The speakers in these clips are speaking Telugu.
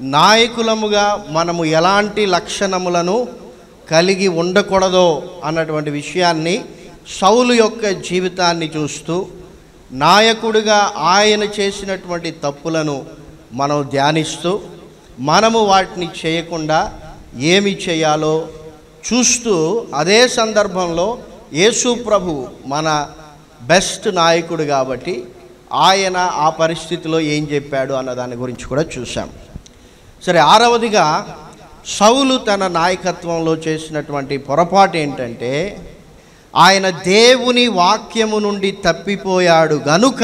నాయకులముగా మనము ఎలాంటి లక్షణములను కలిగి ఉండకూడదో అన్నటువంటి విషయాన్ని సౌలు యొక్క జీవితాన్ని చూస్తూ నాయకుడిగా ఆయన చేసినటువంటి తప్పులను మనం ధ్యానిస్తూ మనము వాటిని చేయకుండా ఏమి చేయాలో చూస్తూ అదే సందర్భంలో యేసు ప్రభు మన బెస్ట్ నాయకుడు కాబట్టి ఆయన ఆ పరిస్థితిలో ఏం చెప్పాడు అన్న దాని గురించి కూడా చూసాం సరే ఆరవదిగా సౌలు తన నాయకత్వంలో చేసినటువంటి పొరపాటు ఏంటంటే ఆయన దేవుని వాక్యము నుండి తప్పిపోయాడు గనుక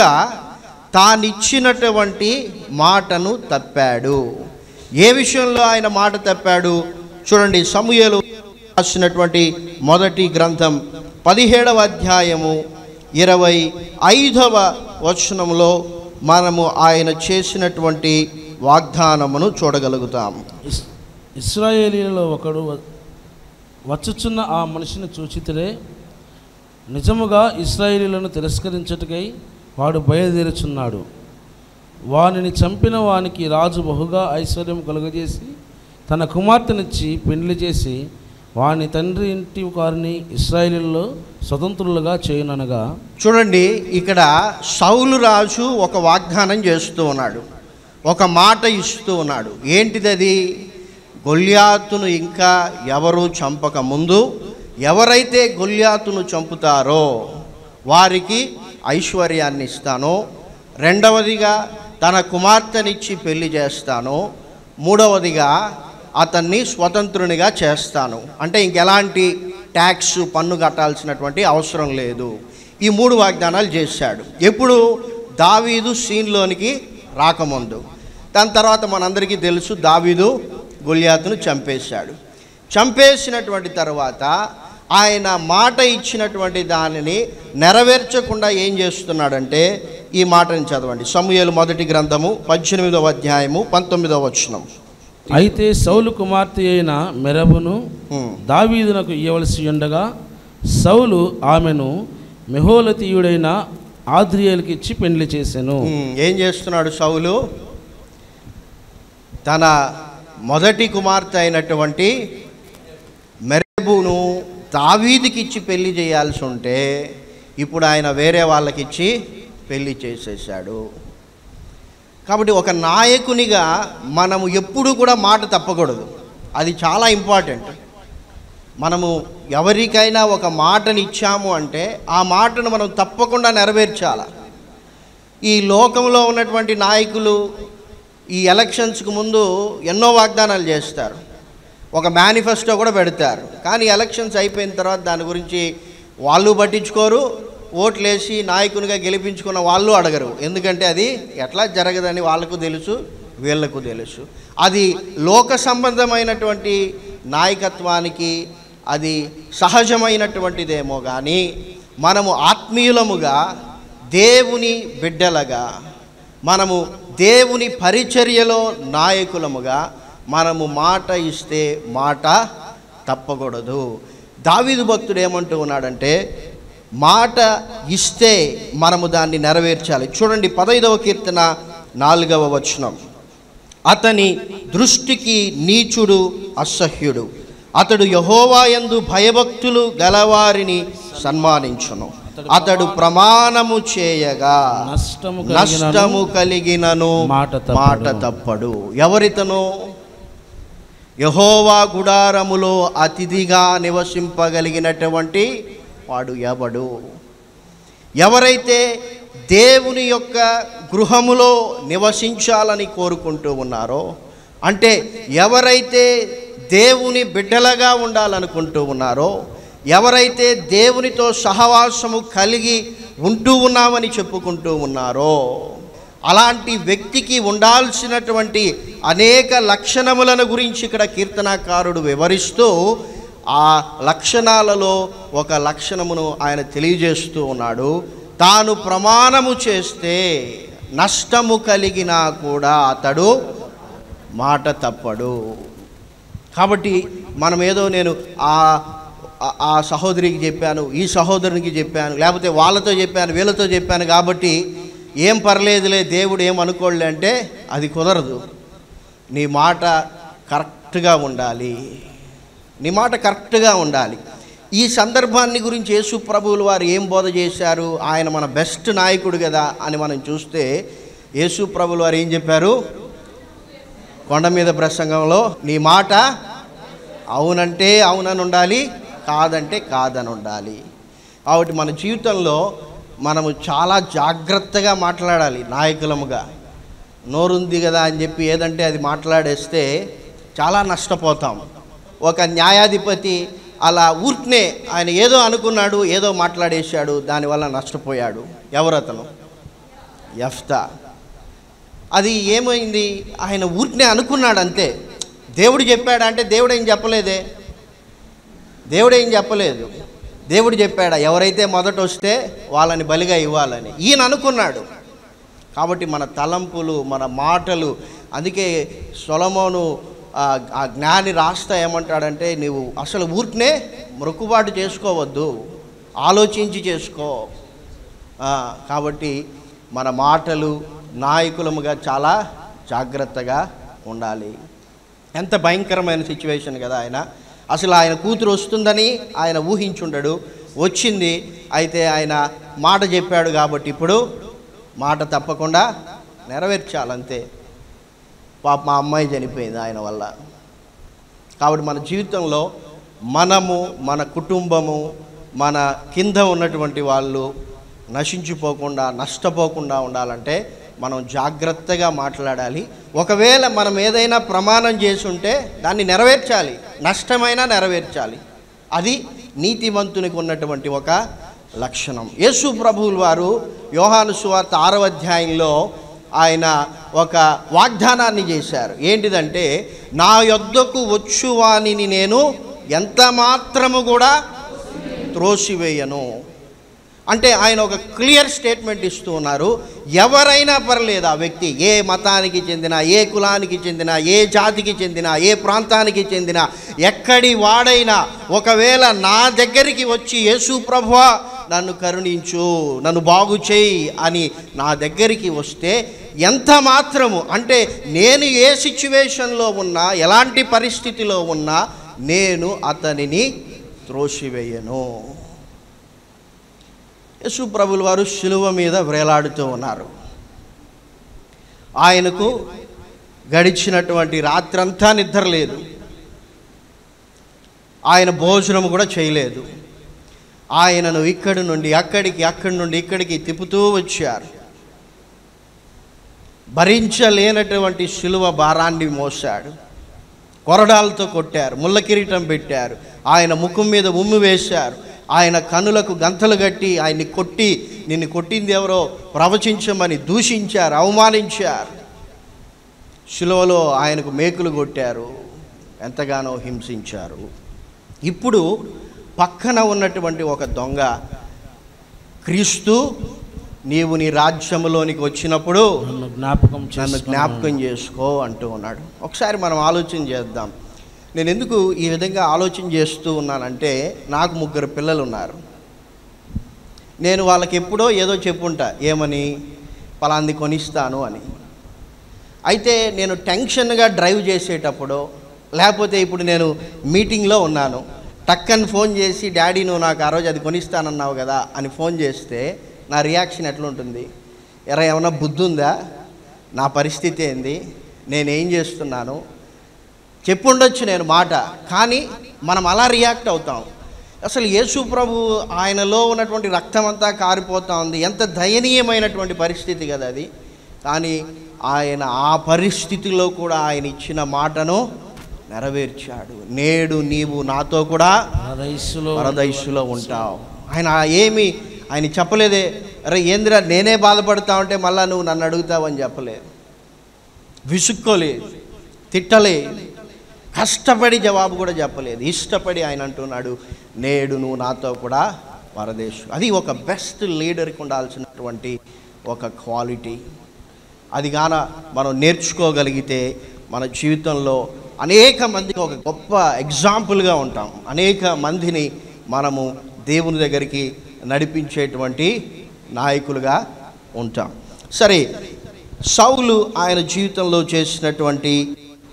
తానిచ్చినటువంటి మాటను తప్పాడు ఏ విషయంలో ఆయన మాట తప్పాడు చూడండి సమూయేలు రాసినటువంటి మొదటి గ్రంథం పదిహేడవ అధ్యాయము ఇరవై ఐదవ వచనంలో మనము ఆయన చేసినటువంటి వాగ్దానమును చూడగలుగుతాము ఇస్ ఇస్రాయేలీలలో ఒకడు వ- వచ్చుచున్న ఆ మనిషిని చూచితేనే నిజముగా ఇస్రాయేలీలను తిరస్కరించుటకై వాడు బయలుదేరుచున్నాడు వానిని చంపిన వానికి రాజు బహుగా ఐశ్వర్యం కలుగజేసి తన కుమార్తెనిచ్చి పెండ్లి చేసి వాని తండ్రి ఇంటి వారిని ఇస్రాయేలీలలో స్వతంత్రులుగా చేయననగా చూడండి ఇక్కడ సౌలు రాజు ఒక వాగ్దానం చేస్తూ ఉన్నాడు ఒక మాట ఇస్తూ ఉన్నాడు ఏంటిది అది గొల్యాతును ఇంకా ఎవరు చంపక ముందు ఎవరైతే గొల్యాతును చంపుతారో వారికి ఐశ్వర్యాన్ని ఇస్తాను రెండవదిగా తన కుమార్తెనిచ్చి పెళ్లి చేస్తాను మూడవదిగా అతన్ని స్వతంత్రునిగా చేస్తాను అంటే ఇంకెలాంటి ట్యాక్స్ పన్ను కట్టాల్సినటువంటి అవసరం లేదు ఈ మూడు వాగ్దానాలు చేశాడు ఎప్పుడు దావీదు సీన్లోనికి రాకముందు దాని తర్వాత మనందరికీ తెలుసు దావీదు గొల్యాతును చంపేశాడు చంపేసినటువంటి తర్వాత ఆయన మాట ఇచ్చినటువంటి దానిని నెరవేర్చకుండా ఏం చేస్తున్నాడంటే ఈ మాటని చదవండి సమూయేలు మొదటి గ్రంథము పద్దెనిమిదవ అధ్యాయము పంతొమ్మిదవ వచనం అయితే సౌలు కుమార్తె అయిన మెరబును హ్మ్. దావీదునకు ఇవ్వవలసి ఉండగా సౌలు ఆమెను మెహోలతీయుడైన ఆద్రియేలుకి ఇచ్చి పెండ్లి చేసెను ఉమ్, ఏం చేస్తున్నాడు సౌలు తన మొదటి కుమార్తె అయినటువంటి మెరబును దావీదికి ఇచ్చి పెళ్లి చేయాల్సి ఉంటే ఇప్పుడు ఆయన వేరే వాళ్ళకిచ్చి పెళ్లి చేసేసాడు కాబట్టి ఒక నాయకునిగా మనము ఎప్పుడు కూడా మాట తప్పకూడదు అది చాలా ఇంపార్టెంట్ మనము ఎవరికైనా ఒక మాటని ఇచ్చాము అంటే ఆ మాటను మనం తప్పకుండా నెరవేర్చాలి ఈ లోకంలో ఉన్నటువంటి నాయకులు ఈ ఎలక్షన్స్కి ముందు ఎన్నో వాగ్దానాలు చేస్తారు ఒక మేనిఫెస్టో కూడా పెడతారు కానీ ఎలక్షన్స్ అయిపోయిన తర్వాత దాని గురించి వాళ్ళు పట్టించుకోరు ఓట్లేసి నాయకునిగా గెలిపించుకున్న వాళ్ళు అడగరు ఎందుకంటే అది ఎట్లా జరగదని వాళ్ళకు తెలుసు వీళ్ళకు తెలుసు అది లోక సంబంధమైనటువంటి నాయకత్వానికి అది సహజమైనటువంటిదేమో కానీ మనము ఆత్మీయులముగా దేవుని బిడ్డలగా మనము దేవుని పరిచర్యలో నాయకులముగా మనము మాట ఇస్తే మాట తప్పకూడదు దావీదు భక్తుడు ఏమంటూ ఉన్నాడంటే మాట ఇస్తే మనము దాన్ని నెరవేర్చాలి చూడండి పదైదవ కీర్తన నాలుగవ వచనం అతని దృష్టికి నీచుడు అసహ్యుడు అతడు యహోవాయందు భయభక్తులు గలవారిని సన్మానించును అతడు ప్రమాణము చేయగా నష్టము నష్టము కలిగినను మాట తప్పడు. మాట తప్పడు ఎవరితను యహోవా గుడారములో అతిథిగా నివసింపగలిగినటువంటి వాడు ఎవడు ఎవరైతే దేవుని యొక్క గృహములో నివసించాలని కోరుకుంటూ ఉన్నారో అంటే ఎవరైతే దేవుని బిడ్డలుగా ఉండాలనుకుంటూ ఉన్నారో ఎవరైతే దేవునితో సహవాసము కలిగి ఉంటూ ఉన్నామని చెప్పుకుంటూ ఉన్నారో అలాంటి వ్యక్తికి ఉండాల్సినటువంటి అనేక లక్షణములను గురించి ఇక్కడ కీర్తనాకారుడు వివరిస్తూ ఆ లక్షణాలలో ఒక లక్షణమును ఆయన తెలియజేస్తూ ఉన్నాడు తాను ప్రమాణము చేస్తే నష్టము కలిగినా కూడా అతడు మాట తప్పడు కాబట్టి మనం ఏదో నేను ఆ ఆ- ఆ సహోదరికి చెప్పాను ఈ సహోదరునికి చెప్పాను లేకపోతే వాళ్ళతో చెప్పాను వీళ్ళతో చెప్పాను కాబట్టి ఏం పర్లేదులే దేవుడు ఏం అనుకోలే అంటే అది కుదరదు నీ మాట కరెక్ట్గా ఉండాలి నీ మాట కరెక్ట్గా ఉండాలి ఈ సందర్భాన్ని గురించి యేసు ప్రభువులు వారు ఏం బోధ చేశారు ఆయన మన బెస్ట్ నాయకుడు కదా అని మనం చూస్తే యేసు ప్రభువులు వారు ఏం చెప్పారు కొండ మీద ప్రసంగంలో నీ మాట అవునంటే అవునని ఉండాలి కాదంటే కాదని ఉండాలి కాబట్టి మన జీవితంలో మనము చాలా జాగ్రత్తగా మాట్లాడాలి నాయకులముగా నోరుంది కదా అని చెప్పి ఏదంటే అది మాట్లాడేస్తే చాలా నష్టపోతాం ఒక న్యాయాధిపతి అలా ఊరికనే ఆయన ఏదో అనుకున్నాడు ఏదో మాట్లాడేశాడు దానివల్ల నష్టపోయాడు ఎవరతను యఫ్తా అది ఏమైంది ఆయన ఊరికనే అనుకున్నాడు అంతే దేవుడు చెప్పాడా అంటే దేవుడు ఏం చెప్పలేదే దేవుడు ఏం చెప్పలేదు దేవుడు చెప్పాడా ఎవరైతే మొదట వస్తే వాళ్ళని బలిగా ఇవ్వాలని ఈయన అనుకున్నాడు కాబట్టి మన తలంపులు మన మాటలు అందుకే సొలమోను ఆ, ఆ జ్ఞాని రాస్తా ఏమంటాడంటే నువ్వు అసలు ఊరికనే మొక్కుబాటు చేసుకోవద్దు ఆలోచించి చేసుకో ఆ, కాబట్టి మన మాటలు నాయకులముగా చాలా జాగ్రత్తగా ఉండాలి ఎంత భయంకరమైన సిచ్యువేషన్ కదా ఆయన అసలు ఆయన కూతురు వస్తుందని ఆయన ఊహించుండడు వచ్చింది అయితే ఆయన మాట చెప్పాడు కాబట్టి ఇప్పుడు మాట తప్పకుండా నెరవేర్చాలంతే పాప మా అమ్మాయి చనిపోయింది ఆయన వల్ల కాబట్టి మన జీవితంలో మనము మన కుటుంబము మన కింద ఉన్నటువంటి వాళ్ళు నశించిపోకుండా నష్టపోకుండా ఉండాలంటే మనం జాగ్రత్తగా మాట్లాడాలి ఒకవేళ మనం ఏదైనా ప్రమాణం చేసి ఉంటే దాన్ని నెరవేర్చాలి నష్టమైనా నెరవేర్చాలి అది నీతిమంతునికి ఉన్నటువంటి ఒక లక్షణం యేసు ప్రభువుల వారు యోహాను సువార్త ఆరవ అధ్యాయంలో ఆయన ఒక వాగ్దానాన్ని చేశారు ఏంటిదంటే నా యొద్దకు వచ్చువానిని నేను ఎంత మాత్రము కూడా త్రోసివేయను అంటే ఆయన ఒక క్లియర్ స్టేట్మెంట్ ఇస్తూ ఉన్నారు ఎవరైనా పర్లేదు ఆ వ్యక్తి ఏ మతానికి చెందిన ఏ కులానికి చెందిన ఏ జాతికి చెందిన ఏ ప్రాంతానికి చెందిన ఎక్కడి వాడైనా ఒకవేళ నా దగ్గరికి వచ్చి యేసు ప్రభువా నన్ను కరుణించు నన్ను బాగు చేయి అని నా దగ్గరికి వస్తే ఎంత మాత్రము అంటే నేను ఏ సిచ్యువేషన్లో ఉన్నా ఎలాంటి పరిస్థితిలో ఉన్నా నేను అతనిని త్రోసివేయను యేసు ప్రభుల వారు శిలువ మీద వేలాడుతూ ఉన్నారు ఆయనకు గడిచినటువంటి రాత్రంతా నిద్ర లేదు ఆయన భోజనం కూడా చేయలేదు ఆయనను ఇక్కడి నుండి అక్కడికి అక్కడి నుండి ఇక్కడికి తిప్పుతూ వచ్చారు భరించలేనటువంటి శిలువ భారాన్ని మోశాడు కొరడాలతో కొట్టారు ముళ్ళ కిరీటం పెట్టారు ఆయన ముఖం మీద ఉమ్మి వేశారు ఆయన కనులకు గంతలు కట్టి ఆయన్ని కొట్టి నిన్ను కొట్టింది ఎవరో ప్రవచించమని దూషించారు అవమానించారు శిలువలో ఆయనకు మేకులు కొట్టారు ఎంతగానో హింసించారు ఇప్పుడు పక్కన ఉన్నటువంటి ఒక దొంగ క్రీస్తు నీవు నీ రాజ్యములోనికి వచ్చినప్పుడు నన్ను జ్ఞాపకం నన్ను చేసుకున్నాను. జ్ఞాపకం చేసుకో అంటూ ఉన్నాడు ఒకసారి మనం ఆలోచన చేద్దాం నేను ఎందుకు ఈ విధంగా ఆలోచన చేస్తూ ఉన్నానంటే నాకు ముగ్గురు పిల్లలు ఉన్నారు నేను వాళ్ళకి ఎప్పుడో ఏదో చెప్పుంటా ఏమని పలాంది కొనిస్తాను అని అయితే నేను టెన్షన్గా డ్రైవ్ చేసేటప్పుడు లేకపోతే ఇప్పుడు నేను మీటింగ్లో ఉన్నాను టక్కని ఫోన్ చేసి డాడీ నువ్వు నాకు ఆ రోజు అది కొనిస్తానన్నావు కదా అని ఫోన్ చేస్తే నా రియాక్షన్ ఎట్లుంటుంది ఎరా ఏమన్నా బుద్ధి ఉందా నా పరిస్థితి ఏంది నేనేం చేస్తున్నాను చెప్పుండొచ్చు నేను మాట కానీ మనం అలా రియాక్ట్ అవుతాం అసలు యేసు ప్రభు ఆయనలో ఉన్నటువంటి రక్తం అంతా కారిపోతా ఉంది ఎంత దయనీయమైనటువంటి పరిస్థితి కదా అది కానీ ఆయన ఆ పరిస్థితిలో కూడా ఆయన ఇచ్చిన మాటను నెరవేర్చాడు నేడు నీవు నాతో కూడా పరదైసులో పరదైసులో ఉంటావు ఆయన ఏమి ఆయన చెప్పలేదే అరే ఏందిరా నేనే బాధపడతా ఉంటే మళ్ళా నువ్వు నన్ను అడుగుతావని చెప్పలేదు విసుక్కోలేదు తిట్టలేదు కష్టపడి జవాబు కూడా చెప్పలేదు ఇష్టపడి ఆయన అంటున్నాడు నేడు నువ్వు నాతో కూడా పరదేశు అది ఒక బెస్ట్ లీడర్కి ఉండాల్సినటువంటి ఒక క్వాలిటీ అది గాన మనం నేర్చుకోగలిగితే మన జీవితంలో అనేక మందికి ఒక గొప్ప ఎగ్జాంపుల్గా ఉంటాం అనేక మందిని మనము దేవుని దగ్గరికి నడిపించేటువంటి నాయకులుగా ఉంటాం సరే సౌలు ఆయన జీవితంలో చేసినటువంటి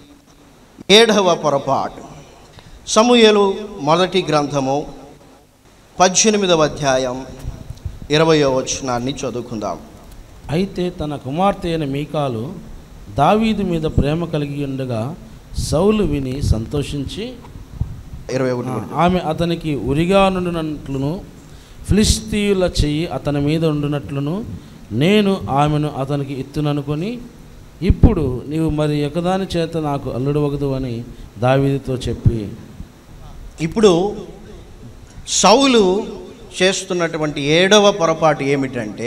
ఏడవ పొరపాటు సమూయేలు మొదటి గ్రంథము పద్దెనిమిదవ అధ్యాయం ఇరవయో వచనాన్ని చదువుకుందాం అయితే తన కుమార్తె అయిన మీకాలు దావీదు మీద ప్రేమ కలిగి ఉండగా సౌలు విని సంతోషించి ఇరవై ఒకటి ఆ, కూడా. ఆమె అతనికి ఉరిగా నుండినట్లును ఫిలిస్తీయుల చెయ్యి అతని మీద ఉండినట్లును నేను ఆమెను అతనికి ఇత్తుననుకొని ఇప్పుడు నీవు మరి ఒకదాని చేత నాకు అల్లుడు వగదు అని దావీదుతో చెప్పి ఇప్పుడు సౌలు చేస్తున్నటువంటి ఏడవ పొరపాటు ఏమిటంటే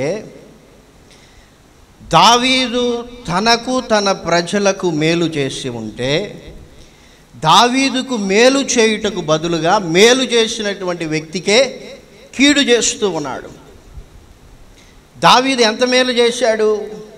దావీదు తనకు తన ప్రజలకు మేలు చేసి ఉంటే దావీదుకు మేలు చేయుటకు బదులుగా మేలు చేసినటువంటి వ్యక్తికే కీడు చేస్తూ ఉన్నాడు దావీదు ఎంత మేలు చేశాడు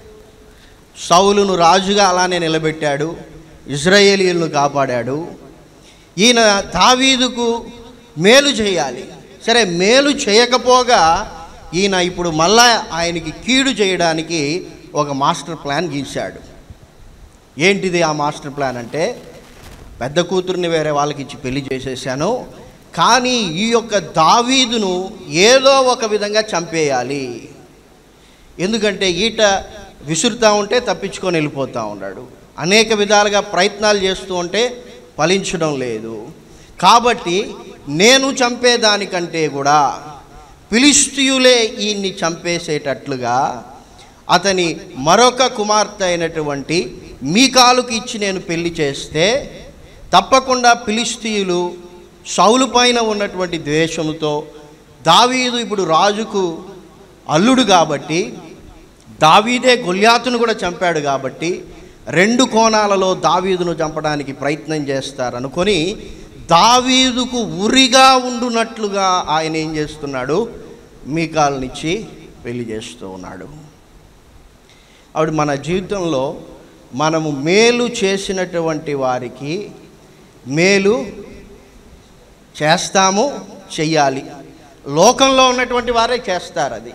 సౌలును రాజుగా అలానే నిలబెట్టాడు ఇజ్రాయేలీలను కాపాడాడు ఈయన దావీదుకు మేలు చేయాలి సరే మేలు చేయకపోగా ఈయన ఇప్పుడు మళ్ళా ఆయనకి కీడు చేయడానికి ఒక మాస్టర్ ప్లాన్ గీశాడు ఏంటిది ఆ మాస్టర్ ప్లాన్ అంటే పెద్ద కూతుర్ని వేరే వాళ్ళకి ఇచ్చి పెళ్లి చేసేసాను కానీ ఈ యొక్క దావీదును ఏదో ఒక విధంగా చంపేయాలి ఎందుకంటే ఈట విసురుతూ ఉంటే తప్పించుకొని వెళ్ళిపోతూ ఉన్నాడు అనేక విధాలుగా ప్రయత్నాలు చేస్తూ ఉంటే ఫలించడం లేదు కాబట్టి నేను చంపేదానికంటే కూడా ఫిలిస్తీయులే ఈయన్ని చంపేసేటట్లుగా అతని మరొక కుమార్తె అయినటువంటి మీకాలుకి ఇచ్చి నేను పెళ్లి చేస్తే తప్పకుండా ఫిలిస్తీయులు సౌలు పైన ఉన్నటువంటి ద్వేషంతో దావీదు ఇప్పుడు రాజుకు అల్లుడు కాబట్టి దావీదే గొల్యాతును కూడా చంపాడు కాబట్టి రెండు కోణాలలో దావీదును చంపడానికి ప్రయత్నం చేస్తారనుకొని దావీదుకు ఉరిగా ఉండునట్లుగా ఆయన ఏం చేస్తున్నాడు మీకాలనిచ్చి పెళ్లి చేస్తూ ఉన్నాడు ఆవిడ మన జీవితంలో మనము మేలు చేసినటువంటి వారికి మేలు చేస్తాము చెయ్యాలి లోకంలో ఉన్నటువంటి వారే చేస్తారు అది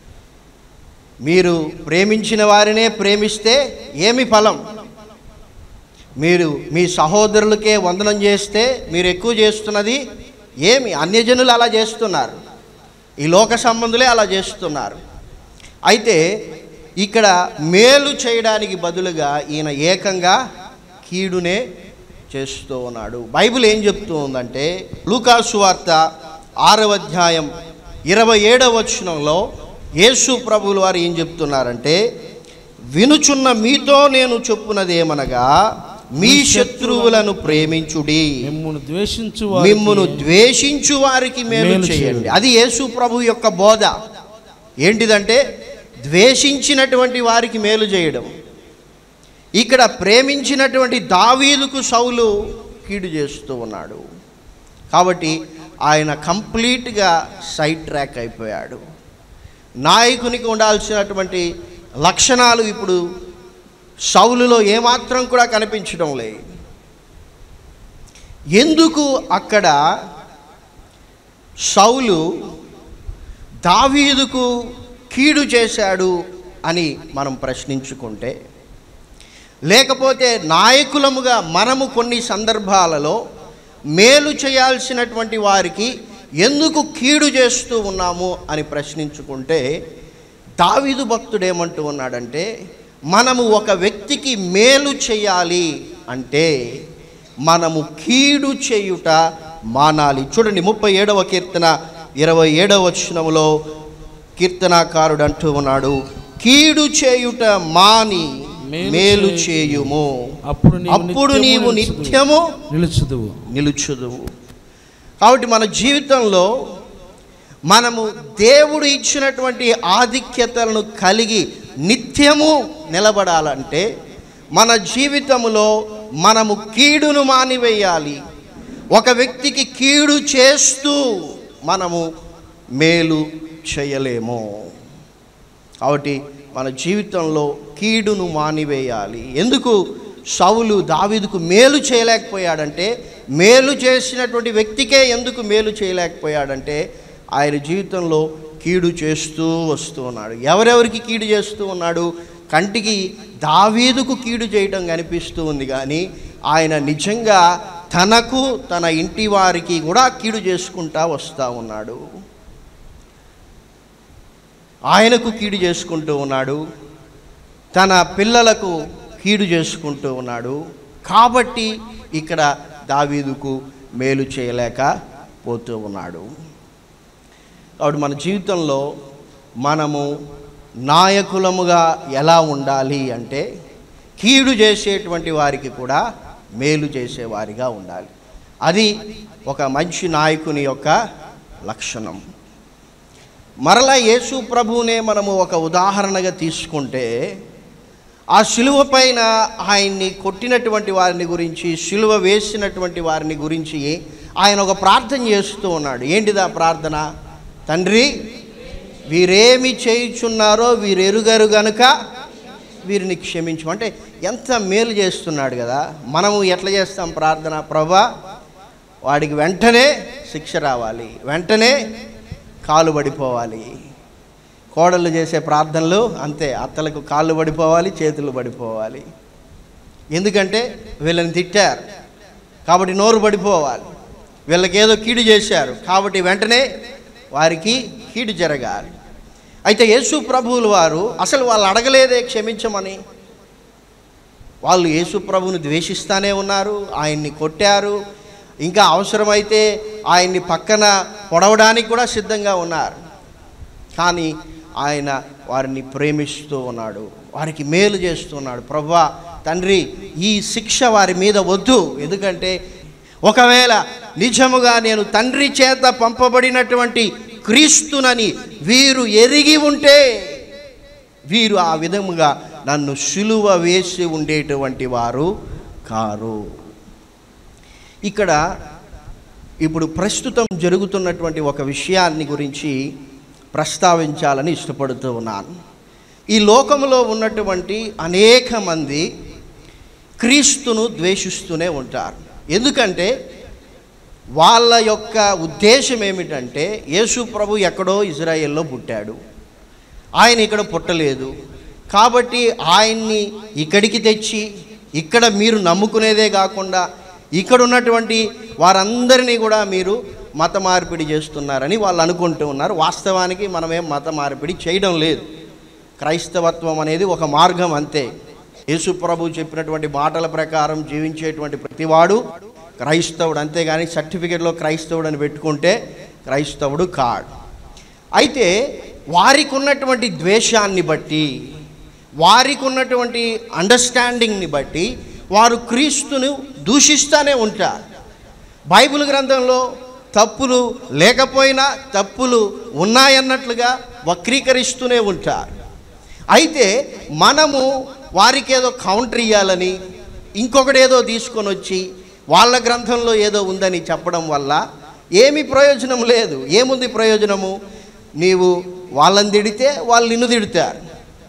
మీరు ప్రేమించిన వారినే ప్రేమిస్తే ఏమి ఫలం మీరు మీ సహోదరులకే వందనం చేస్తే మీరు ఎక్కువ చేస్తున్నది ఏమి అన్యజనులు అలా చేస్తున్నారు ఈ లోక సంబంధులే అలా చేస్తున్నారు అయితే ఇక్కడ మేలు చేయడానికి బదులుగా ఈయన ఏకంగా కీడునే చేస్తూ ఉన్నాడు బైబిల్ ఏం చెప్తూ ఉందంటే లూకాసు వార్త ఆరవ అధ్యాయం ఇరవై ఏడవ వచనంలో యేసు ప్రభువుల వారు ఏం చెప్తున్నారంటే వినుచున్న మీతో నేను చెప్పున్నది ఏమనగా మీ శత్రువులను ప్రేమించుడి మిమ్మును ద్వేషించు మిమ్మును ద్వేషించు వారికి మేలు మేలు చేయండి చేయండి. అది యేసు ప్రభు యొక్క బోధ ఏంటిదంటే ద్వేషించినటువంటి వారికి మేలు చేయడం ఇక్కడ ప్రేమించినటువంటి దావీదుకు సౌలు కీడు చేస్తూ ఉన్నాడు కాబట్టి ఆయన కంప్లీట్గా సైడ్ ట్రాక్ అయిపోయాడు నాయకునికి ఉండాల్సినటువంటి లక్షణాలు ఇప్పుడు సౌలులో ఏమాత్రం కూడా కనిపించడం లేదు ఎందుకు అక్కడ సౌలు దావీదుకు కీడు చేశాడు అని మనం ప్రశ్నించుకుంటే లేకపోతే నాయకులముగా మనము కొన్ని సందర్భాలలో మేలు చేయాల్సినటువంటి వారికి ఎందుకు కీడు చేస్తూ ఉన్నాము అని ప్రశ్నించుకుంటే దావీదు భక్తుడు ఏమంటూ ఉన్నాడంటే మనము ఒక వ్యక్తికి మేలు చేయాలి అంటే మనము కీడు చేయుట మానాలి చూడండి ముప్పై ఏడవ కీర్తన ఇరవై ఏడవ వచనములో కీర్తనాకారుడు అంటూ ఉన్నాడు కీడు చేయుట మాని మేలు మేలు చేయుము. చేయుము అప్పుడు నీవు అప్పుడు నిత్యము నీవు నిలుచుదువు. నిత్యము నిలుచుదువు నిలుచుదువు కాబట్టి మన జీవితంలో మనము దేవుడు ఇచ్చినటువంటి ఆధిక్యతలను కలిగి నిత్యము నిలబడాలంటే మన జీవితంలో మనము కీడును మానివేయాలి ఒక వ్యక్తికి కీడు చేస్తూ మనము మేలు చేయలేము కాబట్టి మన జీవితంలో కీడును మానివేయాలి ఎందుకు సౌలు దావీదుకు మేలు చేయలేకపోయాడంటే మేలు చేసినటువంటి వ్యక్తికే ఎందుకు మేలు చేయలేకపోయాడంటే ఆయన జీవితంలో కీడు చేస్తూ వస్తూ ఉన్నాడు ఎవరెవరికి కీడు చేస్తూ ఉన్నాడు కంటికి దావీదుకు కీడు చేయటం కనిపిస్తూ ఉంది కానీ ఆయన నిజంగా తనకు తన ఇంటి వారికి కూడా కీడు చేసుకుంటా వస్తూ ఉన్నాడు ఆయనకు కీడు చేసుకుంటూ ఉన్నాడు తన పిల్లలకు కీడు చేసుకుంటూ ఉన్నాడు కాబట్టి ఇక్కడ దావీదుకు మేలు చేయలేక పోతూ ఉన్నాడు కాబట్టి మన జీవితంలో మనము నాయకులముగా ఎలా ఉండాలి అంటే కీడు చేసేటువంటి వారికి కూడా మేలు చేసేవారిగా ఉండాలి అది ఒక మంచి నాయకుని యొక్క లక్షణం మరలా యేసు ప్రభువునే మనము ఒక ఉదాహరణగా తీసుకుంటే ఆ శిలువ పైన ఆయన్ని కొట్టినటువంటి వారిని గురించి శిలువ వేసినటువంటి వారిని గురించి ఆయన ఒక ప్రార్థన చేస్తూ ఉన్నాడు ఏంటిది ఆ ప్రార్థన తండ్రి వీరేమి చేయుచున్నారో వీరెరుగరు గనుక వీరిని క్షమించు అంటే ఎంత మేలు చేస్తున్నాడు కదా మనము ఎట్లా చేస్తాం ప్రార్థన ప్రభా వాడికి వెంటనే శిక్ష రావాలి వెంటనే కాలు పడిపోవాలి కోడళ్ళు చేసే ప్రార్థనలు అంతే అత్తలకు కాళ్ళు పడిపోవాలి చేతులు పడిపోవాలి ఎందుకంటే వీళ్ళని తిట్టారు కాబట్టి నోరు పడిపోవాలి వీళ్ళకి ఏదో కీడు చేశారు కాబట్టి వెంటనే వారికి కీడు జరగాలి అయితే యేసు ప్రభువులు వారు అసలు వాళ్ళు అడగలేదే క్షమించమని వాళ్ళు యేసు ప్రభువుని ద్వేషిస్తానే ఉన్నారు ఆయన్ని కొట్టారు ఇంకా అవసరమైతే ఆయన్ని పక్కన పొడవడానికి కూడా సిద్ధంగా ఉన్నారు కానీ ఆయన వారిని ప్రేమిస్తూ ఉన్నాడు వారికి మేలు చేస్తున్నాడు ప్రభా తండ్రి ఈ శిక్ష వారి మీద వద్దు ఎందుకంటే ఒకవేళ నిజముగా నేను తండ్రి చేత పంపబడినటువంటి క్రీస్తునని వీరు ఎరిగి ఉంటే వీరు ఆ విధముగా నన్ను సులువ వేసి ఉండేటువంటి వారు కారు ఇక్కడ ఇప్పుడు ప్రస్తుతం జరుగుతున్నటువంటి ఒక విషయాన్ని గురించి ప్రస్తావించాలని ఇష్టపడుతూ ఉన్నాను ఈ లోకంలో ఉన్నటువంటి అనేక మంది క్రీస్తును ద్వేషిస్తూనే ఉంటారు ఎందుకంటే వాళ్ళ యొక్క ఉద్దేశం ఏమిటంటే యేసు ప్రభు ఎక్కడో ఇజ్రాయెల్లో పుట్టాడు ఆయన ఇక్కడ పుట్టలేదు కాబట్టి ఆయన్ని ఇక్కడికి తెచ్చి ఇక్కడ మీరు నమ్ముకునేదే కాకుండా ఇక్కడ ఉన్నటువంటి వారందరినీ కూడా మీరు మత మార్పిడి చేస్తున్నారని వాళ్ళు అనుకుంటూ ఉన్నారు వాస్తవానికి మనమేం మత మార్పిడి చేయడం లేదు క్రైస్తవత్వం అనేది ఒక మార్గం అంతే యేసు ప్రభు చెప్పినటువంటి మాటల ప్రకారం జీవించేటువంటి ప్రతివాడు క్రైస్తవుడు అంతేగాని సర్టిఫికెట్లో క్రైస్తవుడు అని పెట్టుకుంటే క్రైస్తవుడు కాడు అయితే వారికి ఉన్నటువంటి ద్వేషాన్ని బట్టి వారికి ఉన్నటువంటి అండర్స్టాండింగ్ని బట్టి వారు క్రీస్తును దూషిస్తూనే ఉంటారు బైబిల్ గ్రంథంలో తప్పులు లేకపోయినా తప్పులు ఉన్నాయన్నట్లుగా వక్రీకరిస్తూనే ఉంటారు అయితే మనము వారికి ఏదో కౌంటర్ ఇవ్వాలని ఇంకొకటి ఏదో తీసుకొని వచ్చి వాళ్ళ గ్రంథంలో ఏదో ఉందని చెప్పడం వల్ల ఏమి ప్రయోజనం లేదు ఏముంది ప్రయోజనము నీవు వాళ్ళని తిడితే వాళ్ళు నిన్ను తిడతారు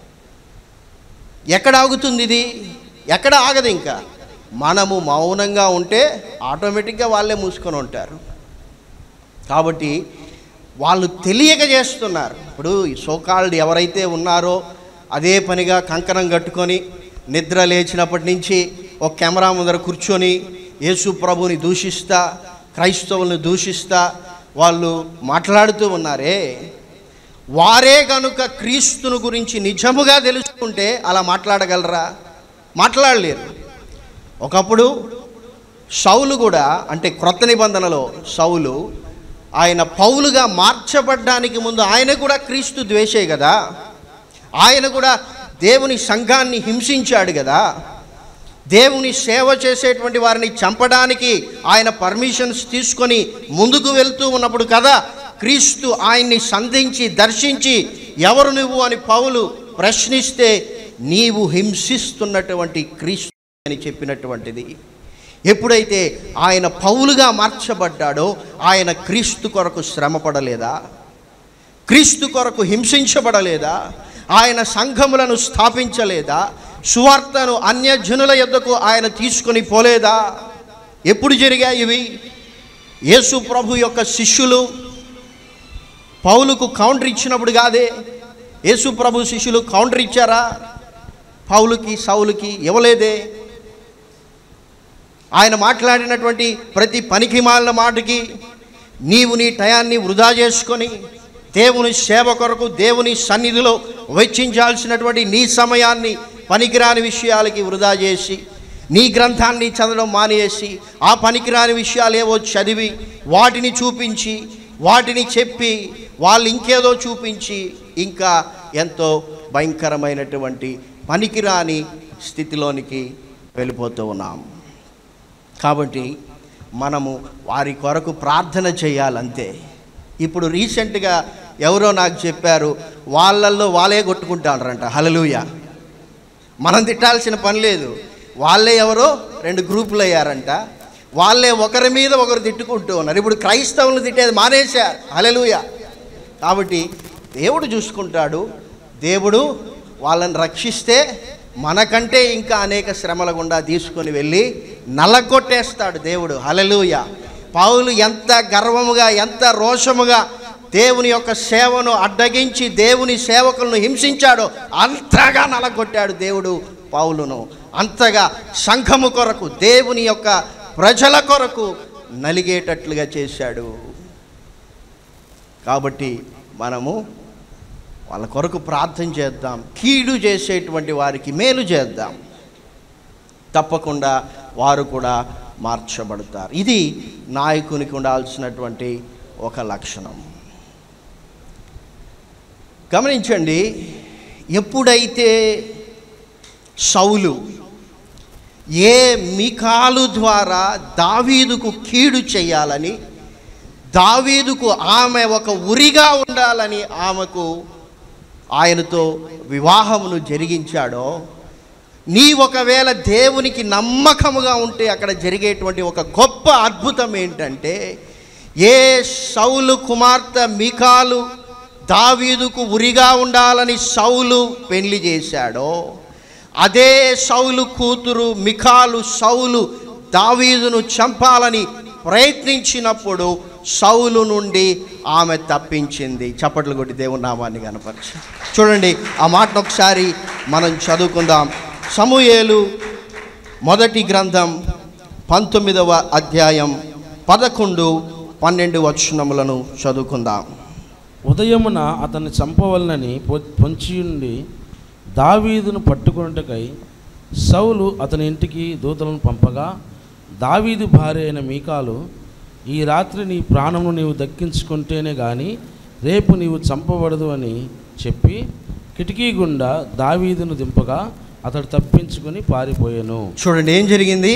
ఎక్కడ ఆగుతుంది ఇది ఎక్కడ ఆగదు ఇంకా మనము మౌనంగా ఉంటే ఆటోమేటిక్గా వాళ్ళే మూసుకొని ఉంటారు కాబట్టి వాళ్ళు తెలియక చేస్తున్నారు ఇప్పుడు ఈ సోకాల్డ్ ఎవరైతే ఉన్నారో అదే పనిగా కంకణం కట్టుకొని నిద్ర లేచినప్పటి నుంచి ఒక కెమెరా ముందర కూర్చొని యేసు ప్రభుని దూషిస్తా క్రైస్తవుల్ని దూషిస్తా వాళ్ళు మాట్లాడుతూ ఉన్నారే వారే కనుక క్రీస్తును గురించి నిజముగా తెలుసుకుంటే అలా మాట్లాడగలరా మాట్లాడలేరు ఒకప్పుడు సౌలు కూడా అంటే క్రొత్త నిబంధనలో సౌలు ఆయన పౌలుగా మార్చబడ్డానికి ముందు ఆయన కూడా క్రీస్తు ద్వేషే కదా ఆయన కూడా దేవుని సంఘాన్ని హింసించాడు కదా దేవుని సేవ చేసేటువంటి వారిని చంపడానికి ఆయన పర్మిషన్స్ తీసుకొని ముందుకు వెళ్తూ ఉన్నప్పుడు కదా క్రీస్తు ఆయన్ని సంధించి దర్శించి ఎవరు నువ్వు అని పౌలు ప్రశ్నిస్తే నీవు హింసిస్తున్నటువంటి క్రీస్తు అని చెప్పినటువంటిది ఎప్పుడైతే ఆయన పౌలుగా మార్చబడ్డాడో ఆయన క్రీస్తు కొరకు శ్రమపడలేదా క్రీస్తు కొరకు హింసించబడలేదా ఆయన సంఘములను స్థాపించలేదా సువార్తను అన్యజనుల యొద్దకు ఆయన తీసుకొని పోలేదా ఎప్పుడు జరిగాయి ఇవి యేసు ప్రభు యొక్క శిష్యులు పౌలుకు కౌంటర్ ఇచ్చినప్పుడు కాదే యేసు ప్రభు శిష్యులు కౌంటర్ ఇచ్చారా పౌలుకి సౌలుకి ఇవ్వలేదే ఆయన మాట్లాడినటువంటి ప్రతి పనికి మాలిన మాటకి నీవు నీ టయాన్ని వృధా చేసుకొని దేవుని సేవ కొరకు దేవుని సన్నిధిలో వెచ్చించాల్సినటువంటి నీ సమయాన్ని పనికిరాని విషయాలకి వృధా చేసి నీ గ్రంథాన్ని చదవడం మానేసి ఆ పనికిరాని విషయాలు ఏవో చదివి వాటిని చూపించి వాటిని చెప్పి వాళ్ళు ఇంకేదో చూపించి ఇంకా ఎంతో భయంకరమైనటువంటి పనికిరాని స్థితిలోనికి వెళ్ళిపోతూ ఉన్నాం కాబట్టి మనము వారి కొరకు ప్రార్థన చేయాలంతే ఇప్పుడు రీసెంట్గా ఎవరో నాకు చెప్పారు వాళ్ళల్లో వాళ్ళే కొట్టుకుంటారంట హలలుయ మనం తిట్టాల్సిన పని లేదు వాళ్ళే ఎవరో రెండు గ్రూపులు అయ్యారంట వాళ్ళే ఒకరి మీద ఒకరు తిట్టుకుంటూ ఉన్నారు ఇప్పుడు క్రైస్తవులు తిట్టేది మానేశారు హలలుయ కాబట్టి దేవుడు చూసుకుంటాడు దేవుడు వాళ్ళని రక్షిస్తే మనకంటే ఇంకా అనేక శ్రమల గుండా తీసుకొని వెళ్ళి నల్లగొట్టేస్తాడు దేవుడు హలలుయ పౌలు ఎంత గర్వముగా ఎంత రోషముగా దేవుని యొక్క సేవను అడ్డగించి దేవుని సేవకులను హింసించాడో అంతగా నలగొట్టాడు దేవుడు పౌలును అంతగా సంఘము కొరకు దేవుని యొక్క ప్రజల కొరకు నలిగేటట్లుగా చేశాడు కాబట్టి మనము వాళ్ళ కొరకు ప్రార్థన చేద్దాం కీడు చేసేటువంటి వారికి మేలు చేద్దాం తప్పకుండా వారు కూడా మార్చబడతారు ఇది నాయకునికి ఉండాల్సినటువంటి ఒక లక్షణం గమనించండి ఎప్పుడైతే సౌలు ఏ మికాలు ద్వారా దావీదుకు కీడు చేయాలని దావీదుకు ఆమె ఒక ఉరిగా ఉండాలని ఆమెకు ఆయనతో వివాహమును జరిగించాడో నీ ఒకవేళ దేవునికి నమ్మకముగా ఉంటే అక్కడ జరిగేటువంటి ఒక గొప్ప అద్భుతం ఏంటంటే ఏ సౌలు కుమార్తె మికాలు దావీదుకు ఉరిగా ఉండాలని సౌలు పెళ్లి చేశాడో అదే సౌలు కూతురు మికాలు సౌలు దావీదును చంపాలని ప్రయత్నించినప్పుడు సౌలు నుండి ఆమె తప్పించింది చప్పట్లు కొట్టి దేవుని నామాన్ని కనపరిచి చూడండి ఆ మాటను ఒకసారి మనం చదువుకుందాం సమూయేలు మొదటి గ్రంథం పంతొమ్మిదవ అధ్యాయం పదకొండు పన్నెండు వచనములను చదువుకుందాం ఉదయమున అతన్ని చంపవలనని పొ- పొంచియుండి దావీదును పట్టుకొనుటకై సౌలు అతని ఇంటికి దూతలను పంపగా దావీదు భార్య అయిన మీకాలు ఈ రాత్రి నీ ప్రాణమును నీవు దక్కించుకుంటేనే గాని రేపు నీవు చంపబడదు అని చెప్పి కిటికీ గుండా దావీదును దింపగా అతడు తప్పించుకొని పారిపోయాను చూడండి ఏం జరిగింది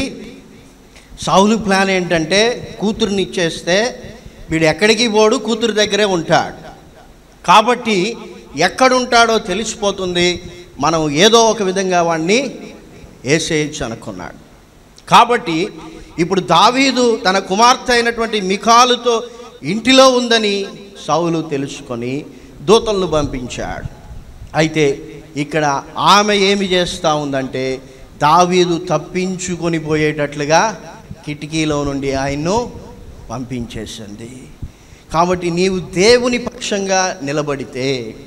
సౌలు ప్లాన్ ఏంటంటే కూతురుని ఇచ్చేస్తే వీడు ఎక్కడికి పోడు కూతురు దగ్గరే ఉంటాడు కాబట్టి ఎక్కడుంటాడో తెలిసిపోతుంది మనం ఏదో ఒక విధంగా వాడిని వేసేయచ్చు అనుకున్నాడు కాబట్టి ఇప్పుడు దావీదు తన కుమార్తె అయినటువంటి మికాలుతో ఇంటిలో ఉందని సౌలు తెలుసుకొని దూతలను పంపించాడు అయితే ఇక్కడ ఆమె ఏమి చేస్తూ ఉందంటే దావీదు తప్పించుకొని పోయేటట్లుగా కిటికీలో నుండి ఆయన్ను పంపించేసింది కాబట్టి నీవు దేవుని పక్షంగా నిలబడితే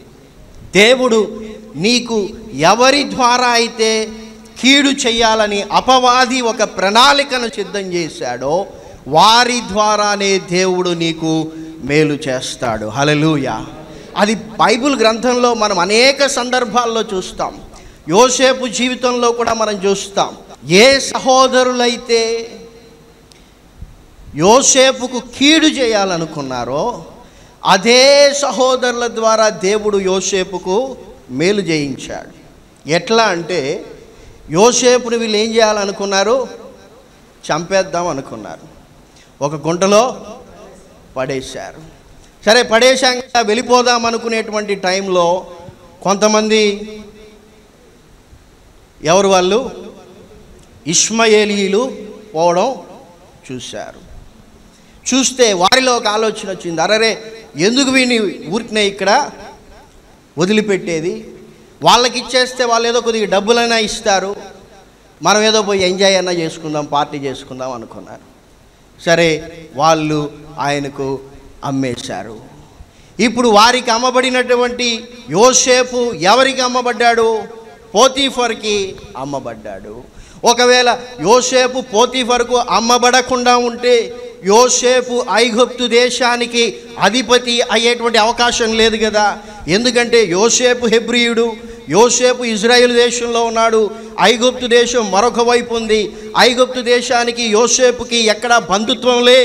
దేవుడు నీకు ఎవరి ద్వారా అయితే కీడు చేయాలని అపవాది ఒక ప్రణాళికను సిద్ధం చేశాడో వారి ద్వారానే దేవుడు నీకు మేలు చేస్తాడు హలలుయ అది బైబిల్ గ్రంథంలో మనం అనేక సందర్భాల్లో చూస్తాం యోసేపు జీవితంలో కూడా మనం చూస్తాం ఏ సహోదరులైతే యోసేపుకు కీడు చేయాలనుకున్నారో అదే సహోదరుల ద్వారా దేవుడు యోసేపుకు మేలు చేయించాడు ఎట్లా అంటే యోసేపుని వీళ్ళు ఏం చేయాలనుకున్నారు చంపేద్దాం అనుకున్నారు ఒక గుంటలో పడేశారు సరే పడేశాం కదా వెళ్ళిపోదాం అనుకునేటువంటి టైంలో కొంతమంది ఎవరు వాళ్ళు ఇష్మయేలీలు పోవడం చూశారు చూస్తే వారిలో ఒక ఆలోచన వచ్చింది అరరే ఎందుకు వీడిని ఊరికినే ఇక్కడ వదిలిపెట్టేది వాళ్ళకి ఇచ్చేస్తే వాళ్ళు ఏదో కొద్దిగా డబ్బులైనా ఇస్తారు మనం ఏదో పోయి ఎంజాయ్ అయినా చేసుకుందాం పార్టీ చేసుకుందాం అనుకున్నారు సరే వాళ్ళు ఆయనకు అమ్మేశారు ఇప్పుడు వారికి అమ్మబడినటువంటి యోసేపు ఎవరికి అమ్మబడ్డాడు పోతీఫర్కి అమ్మబడ్డాడు ఒకవేళ యోసేపు పోతీఫర్కు అమ్మబడకుండా ఉంటే యోసేపు ఐగుప్తు దేశానికి అధిపతి అయ్యేటువంటి అవకాశం లేదు కదా ఎందుకంటే యోసేపు హెబ్రియుడు యోసేపు ఇజ్రాయెల్ దేశంలో ఉన్నాడు ఐగుప్తు దేశం మరొక వైపు ఉంది ఐగుప్తు దేశానికి యోసేపుకి ఎక్కడా బంధుత్వం లే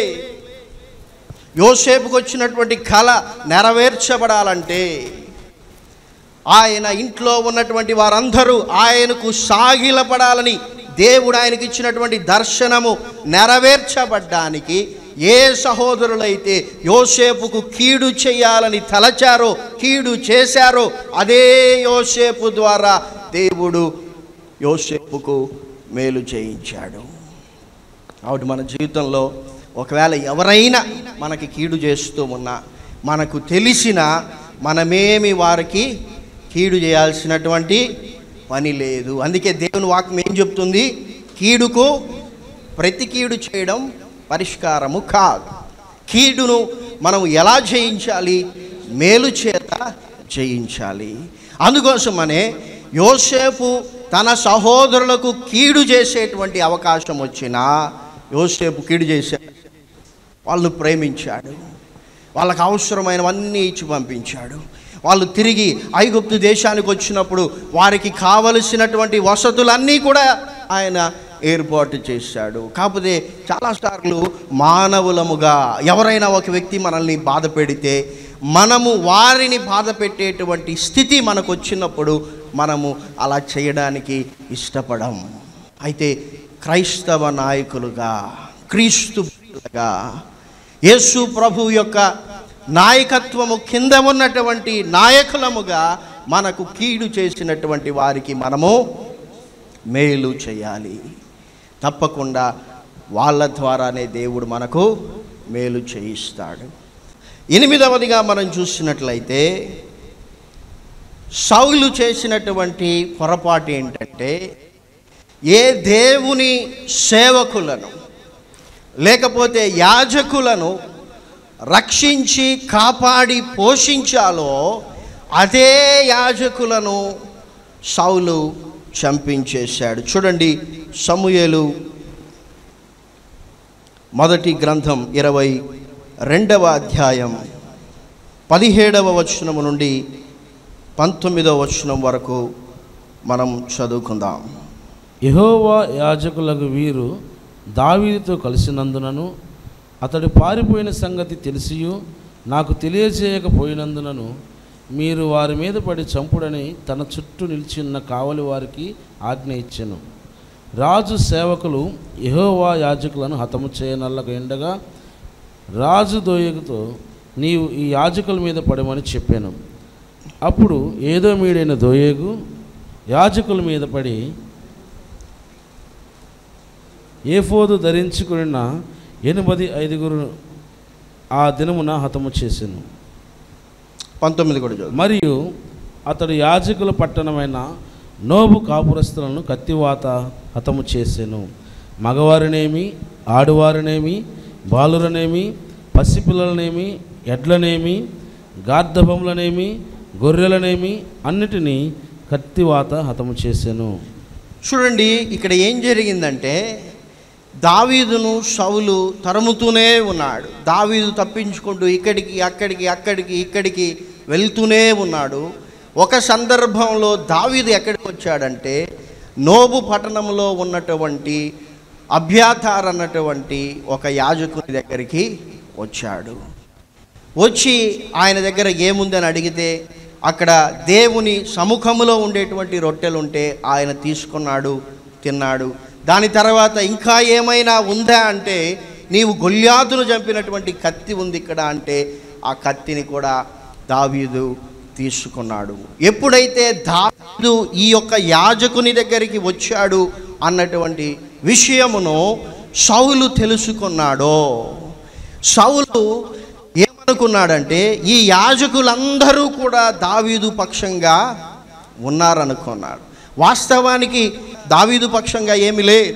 యోసేపుకు వచ్చినటువంటి కళ నెరవేర్చబడాలంటే ఆయన ఇంట్లో ఉన్నటువంటి వారందరూ ఆయనకు సాగిలపడాలని దేవుడు ఆయనకి ఇచ్చినటువంటి దర్శనము నెరవేర్చబడ్డానికి ఏ సహోదరులైతే యోసేపుకు కీడు చేయాలని తలచారో కీడు చేశారో అదే యోసేపు ద్వారా దేవుడు యోసేపుకు మేలు చేయించాడు కాబట్టి మన జీవితంలో ఒకవేళ ఎవరైనా మనకి కీడు చేస్తూ ఉన్నా మనకు తెలిసిన మనమేమి వారికి కీడు చేయాల్సినటువంటి పని లేదు అందుకే దేవుని వాక్యం ఏం చెప్తుంది కీడుకు ప్రతి కీడు చేయడం పరిష్కారము కాదు కీడును మనం ఎలా జయించాలి మేలు చేత జయించాలి అందుకోసమనే యోసేపు తన సహోదరులకు కీడు చేసేటువంటి అవకాశం వచ్చినా యోసేపు కీడు చేశాడు వాళ్ళు ప్రేమించాడు వాళ్ళకు అవసరమైనవన్నీ ఇచ్చి పంపించాడు వాళ్ళు తిరిగి ఐగుప్తు దేశానికి వచ్చినప్పుడు వారికి కావలసినటువంటి వసతులన్నీ కూడా ఆయన ఏర్పాటు చేశాడు కాకపోతే చాలాసార్లు మానవులముగా ఎవరైనా ఒక వ్యక్తి మనల్ని బాధ పెడితే మనము వారిని బాధ పెట్టేటువంటి స్థితి మనకు వచ్చినప్పుడు మనము అలా చేయడానికి ఇష్టపడం అయితే క్రైస్తవ నాయకులుగా క్రీస్తు బిడ్డలుగా యేసు ప్రభు యొక్క నాయకత్వము కింద ఉన్నటువంటి నాయకులముగా మనకు కీడు చేసినటువంటి వారికి మనము మేలు చేయాలి తప్పకుండా వాళ్ళ ద్వారానే దేవుడు మనకు మేలు చేయిస్తాడు ఎనిమిదవదిగా మనం చూసినట్లయితే సౌలు చేసినటువంటి పొరపాటు ఏంటంటే ఏ దేవుని సేవకులను లేకపోతే యాజకులను రక్షించి కాపాడి పోషించాలో అదే యాజకులను సౌలు చంపించేశాడు చూడండి సమూయేలు మొదటి గ్రంథం ఇరవై రెండవ అధ్యాయం పదిహేడవ వచనము నుండి పంతొమ్మిదవ వచనం వరకు మనం చదువుకుందాం యెహోవా యాజకులకు వీరు దావీదుతో కలిసినందునను అతడు పారిపోయిన సంగతి తెలిసియు నాకు తెలియజేయకపోయినందునను మీరు వారి మీద పడి చంపుడని తన చుట్టూ నిలిచిన్న కావలి వారికి ఆజ్ఞ ఇచ్చెను రాజు సేవకులు యెహోవా యాజకులను హతము చేయనల్లకు ఎండగా రాజు దోయకుతో నీవు ఈ యాజకుల మీద పడమని చెప్పాను అప్పుడు ఏదో మీడైన దోయేగు యాజకుల మీద పడి ఏఫోదు ధరించుకున్న ఎనిమిది ఐదుగురు ఆ దినమున హతము చేసెను పంతొమ్మిది కూడా చదువు మరియు అతడు యాజకుల పట్టణమైన నోబు కాపురస్తులను కత్తివాత హతము చేసెను మగవారినేమి ఆడువారినేమి బాలురనేమి పసిపిల్లలనేమి ఎడ్లనేమి గార్ధబములనేమి గొర్రెలనేమి అన్నిటినీ కత్తివాత హతము చేసెను చూడండి ఇక్కడ ఏం జరిగిందంటే దావీదును సౌలు తరుముతూనే ఉన్నాడు దావీదు తప్పించుకుంటూ ఇక్కడికి అక్కడికి అక్కడికి ఇక్కడికి వెళ్తూనే ఉన్నాడు ఒక సందర్భంలో దావీదు ఎక్కడికి వచ్చాడంటే నోబు పట్టణంలో ఉన్నటువంటి అభ్యాతార్ అన్నటువంటి ఒక యాజకుని దగ్గరికి వచ్చాడు వచ్చి ఆయన దగ్గర ఏముందని అడిగితే అక్కడ దేవుని సముఖములో ఉండేటువంటి రొట్టెలు ఉంటే ఆయన తీసుకున్నాడు తిన్నాడు దాని తర్వాత ఇంకా ఏమైనా ఉందా అంటే నీవు గొల్యాతును చంపినటువంటి కత్తి ఉంది ఇక్కడ అంటే ఆ కత్తిని కూడా దావీదు తీసుకున్నాడు ఎప్పుడైతే దావీదు ఈ యొక్క యాజకుని దగ్గరికి వచ్చాడు అన్నటువంటి విషయమును సౌలు తెలుసుకున్నాడో సౌలు ఏమనుకున్నాడంటే ఈ యాజకులందరూ కూడా దావీదు పక్షంగా ఉన్నారనుకున్నాడు వాస్తవానికి దావీదు పక్షంగా ఏమి లేదు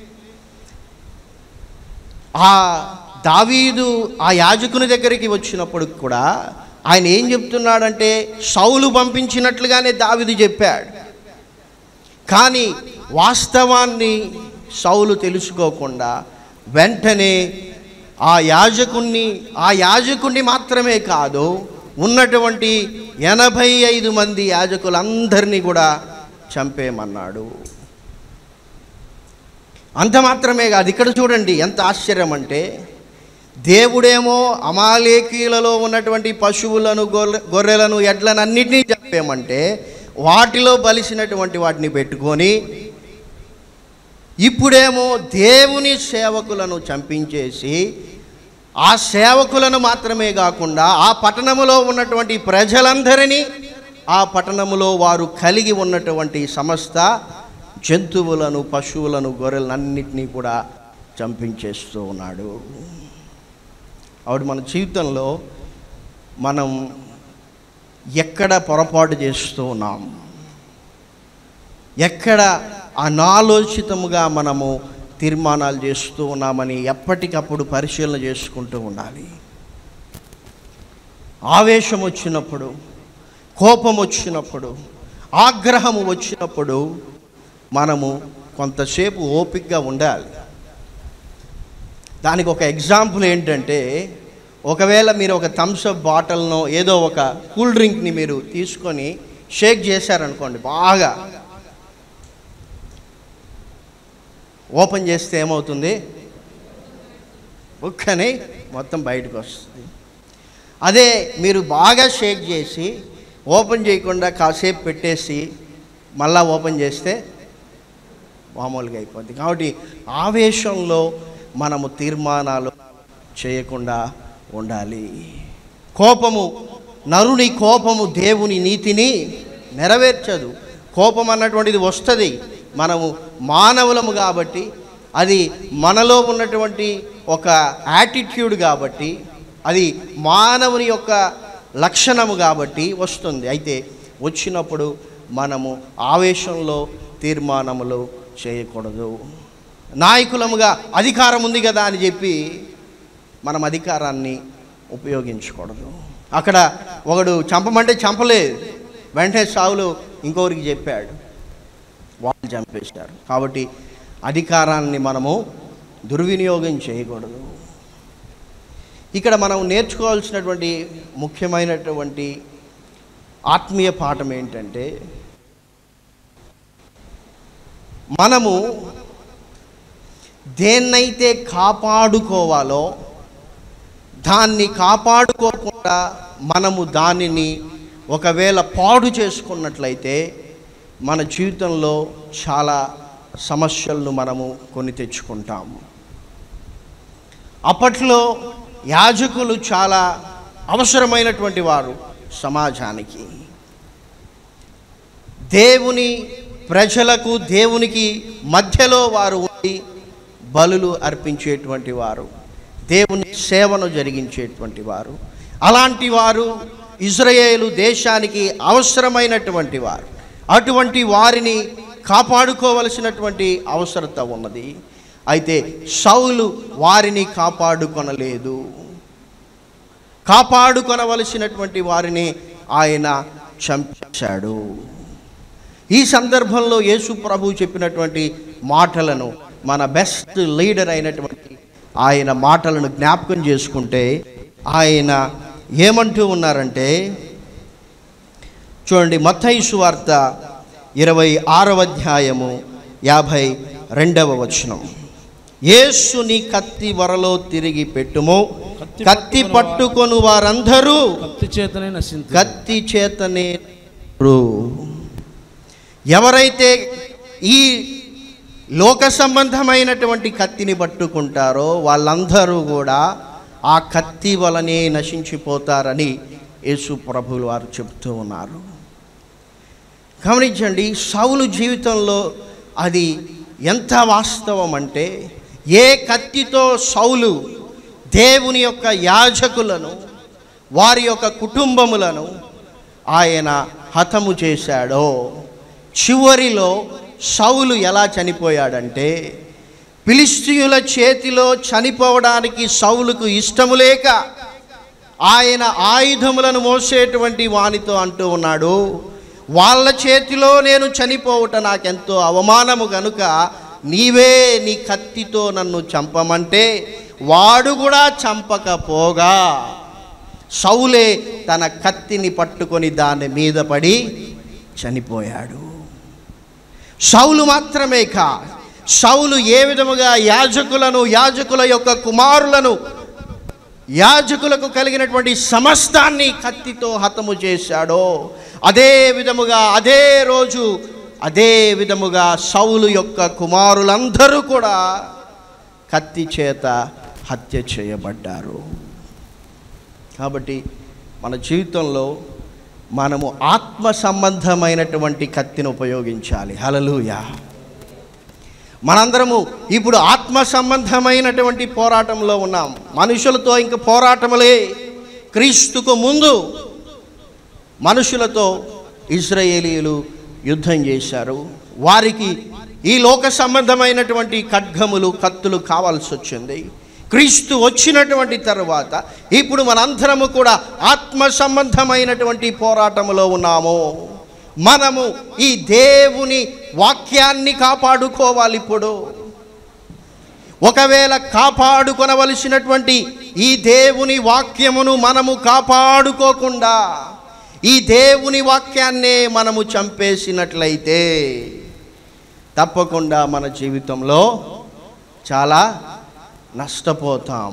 ఆ దావీదు ఆ యాజకుని దగ్గరికి వచ్చినప్పుడు కూడా ఆయన ఏం చెప్తున్నాడంటే సౌలు పంపించినట్లుగానే దావీదు చెప్పాడు కానీ వాస్తవాన్ని సౌలు తెలుసుకోకుండా వెంటనే ఆ యాజకుణ్ణి ఆ యాజకుణ్ణి మాత్రమే కాదు ఉన్నటువంటి ఎనభై ఐదు మంది యాజకులందరినీ కూడా చంపేయమన్నాడు అంత మాత్రమే కాదు ఇక్కడ చూడండి ఎంత ఆశ్చర్యం అంటే దేవుడేమో అమాలేకీలలో ఉన్నటువంటి పశువులను గొర్రె గొర్రెలను ఎడ్లను అన్నిటినీ చంపేయమంటే వాటిలో బలిసినటువంటి వాటిని పెట్టుకొని ఇప్పుడేమో దేవుని సేవకులను చంపించేసి ఆ సేవకులను మాత్రమే కాకుండా ఆ పట్టణములో ఉన్నటువంటి ప్రజలందరినీ ఆ పట్టణములో వారు కలిగి ఉన్నటువంటి సమస్త జంతువులను పశువులను గొర్రెలను అన్నిటినీ కూడా చంపించేస్తూ ఉన్నాడు ఆవిడ మన జీవితంలో మనం ఎక్కడ పొరపాటు చేస్తూ ఉన్నాం ఎక్కడ అనాలోచితముగా మనము తీర్మానాలు చేస్తూ ఉన్నామని ఎప్పటికప్పుడు పరిశీలన చేసుకుంటూ ఉండాలి ఆవేశం వచ్చినప్పుడు కోపం వచ్చినప్పుడు ఆగ్రహము వచ్చినప్పుడు మనము కొంతసేపు ఓపికగా ఉండాలి దానికి ఒక ఎగ్జాంపుల్ ఏంటంటే ఒకవేళ మీరు ఒక థమ్స్అప్ బాటిల్నో ఏదో ఒక కూల్ డ్రింక్ని మీరు తీసుకొని షేక్ చేశారనుకోండి బాగా ఓపెన్ చేస్తే ఏమవుతుంది ఉక్కని మొత్తం బయటకు వస్తుంది అదే మీరు బాగా షేక్ చేసి ఓపెన్ చేయకుండా కాసేపు పెట్టేసి మళ్ళా ఓపెన్ చేస్తే మామూలుగా అయిపోద్ది కాబట్టి ఆవేశంలో మనము తీర్మానాలు చేయకుండా ఉండాలి కోపము నరుని కోపము దేవుని నీతిని నెరవేర్చదు కోపం అన్నటువంటిది వస్తుంది మనము మానవులము కాబట్టి అది మనలో ఉన్నటువంటి ఒక యాటిట్యూడ్ కాబట్టి అది మానవుని యొక్క లక్షణము కాబట్టి వస్తుంది అయితే వచ్చినప్పుడు మనము ఆవేశంలో తీర్మానములు చేయకూడదు నాయకులముగా అధికారం ఉంది కదా అని చెప్పి మనం అధికారాన్ని ఉపయోగించకూడదు అక్కడ ఒకడు చంపమంటే చంపలేదు వెంటనే సావులు ఇంకొకరికి చెప్పాడు వాళ్ళు చంపేశారు కాబట్టి అధికారాన్ని మనము దుర్వినియోగం చేయకూడదు ఇక్కడ మనం నేర్చుకోవాల్సినటువంటి ముఖ్యమైనటువంటి ఆత్మీయ పాఠం ఏంటంటే మనము దేన్నైతే కాపాడుకోవాలో దాన్ని కాపాడుకోకుండా మనము దానిని ఒకవేళ పాడు చేసుకున్నట్లయితే మన జీవితంలో చాలా సమస్యలను మనము కొని తెచ్చుకుంటాము అప్పట్లో యాజకులు చాలా అవసరమైనటువంటి వారు సమాజానికి దేవుని ప్రజలకు దేవునికి మధ్యలో వారు ఉండి బలులు అర్పించేటువంటి వారు దేవుని సేవను జరిగించేటువంటి వారు అలాంటి వారు ఇజ్రాయేలు దేశానికి అవసరమైనటువంటి వారు అటువంటి వారిని కాపాడుకోవలసినటువంటి అవసరత ఉన్నది అయితే సౌలు వారిని కాపాడుకొనలేదు కాపాడుకొనవలసినటువంటి వారిని ఆయన చంపేశాడు ఈ సందర్భంలో యేసు ప్రభు చెప్పినటువంటి మాటలను మన బెస్ట్ లీడర్ అయినటువంటి ఆయన మాటలను జ్ఞాపకం చేసుకుంటే ఆయన ఏమంటూ ఉన్నారంటే చూడండి మత్తయి వార్త ఇరవై ఆరవ అధ్యాయము యాభై రెండవ వచనం యేసుని కత్తి వరలో తిరిగి పెట్టుము కత్తి పట్టుకొను వారందరూ కత్తి చేతనే నశించు కత్తి చేతనే ఎవరైతే ఈ లోక సంబంధమైనటువంటి కత్తిని పట్టుకుంటారో వాళ్ళందరూ కూడా ఆ కత్తి వలనే నశించిపోతారని యేసు ప్రభులు వారు చెప్తూ ఉన్నారు గమనించండి సౌలు జీవితంలో అది ఎంత వాస్తవం అంటే ఏ కత్తితో సౌలు దేవుని యొక్క యాజకులను వారి యొక్క కుటుంబములను ఆయన హతము చేశాడో చివరిలో సౌలు ఎలా చనిపోయాడంటే ఫిలిస్తీయుల చేతిలో చనిపోవడానికి సౌలుకు ఇష్టము లేక ఆయన ఆయుధములను మోసేటువంటి వానితో అంటూ ఉన్నాడు వాళ్ళ చేతిలో నేను చనిపోవుట నాకెంతో అవమానము గనుక నీవే నీ కత్తితో నన్ను చంపమంటే వాడు కూడా చంపకపోగా సౌలే తన కత్తిని పట్టుకొని దాని మీద పడి చనిపోయాడు సౌలు మాత్రమే కా సౌలు ఏ విధముగా యాజకులను యాజకుల యొక్క కుమారులను యాజకులకు కలిగినటువంటి సమస్తాన్ని కత్తితో హతము చేశాడో అదే విధముగా అదే రోజు అదే విధముగా సౌలు యొక్క కుమారులందరూ కూడా కత్తి చేత హత్య చేయబడ్డారు కాబట్టి మన జీవితంలో మనము ఆత్మ సంబంధమైనటువంటి కత్తిని ఉపయోగించాలి హలలుయా మనందరము ఇప్పుడు ఆత్మ సంబంధమైనటువంటి పోరాటంలో ఉన్నాం మనుషులతో ఇంక పోరాటములే క్రీస్తుకు ముందు మనుషులతో ఇజ్రాయేలీయులు యుద్ధం చేశారు వారికి ఈ లోక సంబంధమైనటువంటి ఖడ్గములు కత్తులు కావాల్సి వచ్చింది క్రీస్తు వచ్చినటువంటి తర్వాత ఇప్పుడు మనందరము కూడా ఆత్మ సంబంధమైనటువంటి పోరాటములో ఉన్నాము మనము ఈ దేవుని వాక్యాన్ని కాపాడుకోవాలి ఇప్పుడు ఒకవేళ కాపాడుకొనవలసినటువంటి ఈ దేవుని వాక్యమును మనము కాపాడుకోకుండా ఈ దేవుని వాక్యాన్నే మనము చంపేసినట్లయితే తప్పకుండా మన జీవితంలో చాలా నష్టపోతాం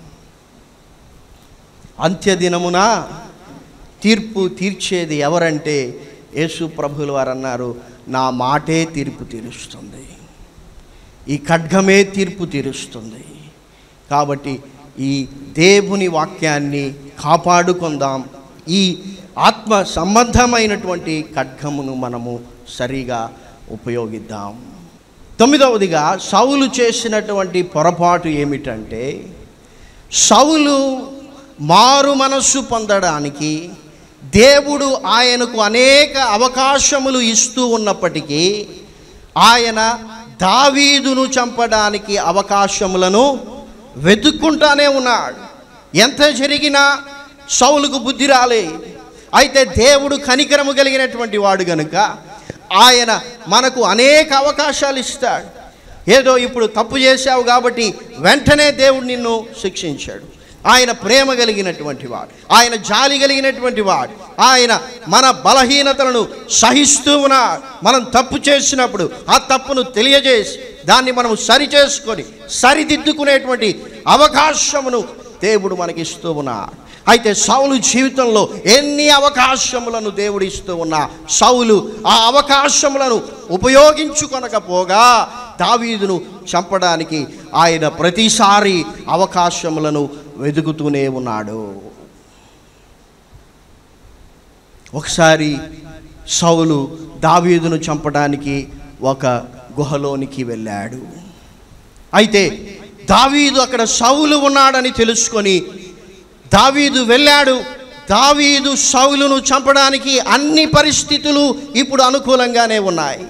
అంత్యదినమున తీర్పు తీర్చేది ఎవరంటే యేసు ప్రభులు వారు అన్నారు నా మాటే తీర్పు తీరుస్తుంది ఈ ఖడ్గమే తీర్పు తీరుస్తుంది కాబట్టి ఈ దేవుని వాక్యాన్ని కాపాడుకుందాం ఈ ఆత్మ సంబంధమైనటువంటి ఖడ్గమును మనము సరిగా ఉపయోగిద్దాం తొమ్మిదవదిగా సౌలు చేసినటువంటి పొరపాటు ఏమిటంటే సౌలు మారు మనస్సు పొందడానికి దేవుడు ఆయనకు అనేక అవకాశములు ఇస్తూ ఉన్నప్పటికీ ఆయన దావీదును చంపడానికి అవకాశములను వెతుక్కుంటానే ఉన్నాడు ఎంత జరిగినా సౌలుకు బుద్ధి రాలే అయితే దేవుడు కనికరము కలిగినటువంటి వాడు గనుక ఆయన మనకు అనేక అవకాశాలు ఇస్తాడు ఏదో ఇప్పుడు తప్పు చేశావు కాబట్టి వెంటనే దేవుడు నిన్ను శిక్షించాడు ఆయన ప్రేమ కలిగినటువంటి వాడు ఆయన జాలి కలిగినటువంటి వాడు ఆయన మన బలహీనతలను సహిస్తూ ఉన్నాడు మనం తప్పు చేసినప్పుడు ఆ తప్పును తెలియజేసి దాన్ని మనం సరి చేసుకొని సరిదిద్దుకునేటువంటి అవకాశమును దేవుడు మనకిస్తూ ఉన్నాడు అయితే సౌలు జీవితంలో ఎన్ని అవకాశములను దేవుడు ఇస్తూ ఉన్నా సౌలు ఆ అవకాశములను ఉపయోగించుకొనకపోగా దావీదును చంపడానికి ఆయన ప్రతిసారి అవకాశములను వెతుకుతూనే ఉన్నాడు ఒకసారి సౌలు దావీదును చంపడానికి ఒక గుహలోనికి వెళ్ళాడు అయితే దావీదు అక్కడ సౌలు ఉన్నాడని తెలుసుకొని దావీదు వెళ్ళాడు దావీదు సౌలును చంపడానికి అన్ని పరిస్థితులు ఇప్పుడు అనుకూలంగానే ఉన్నాయి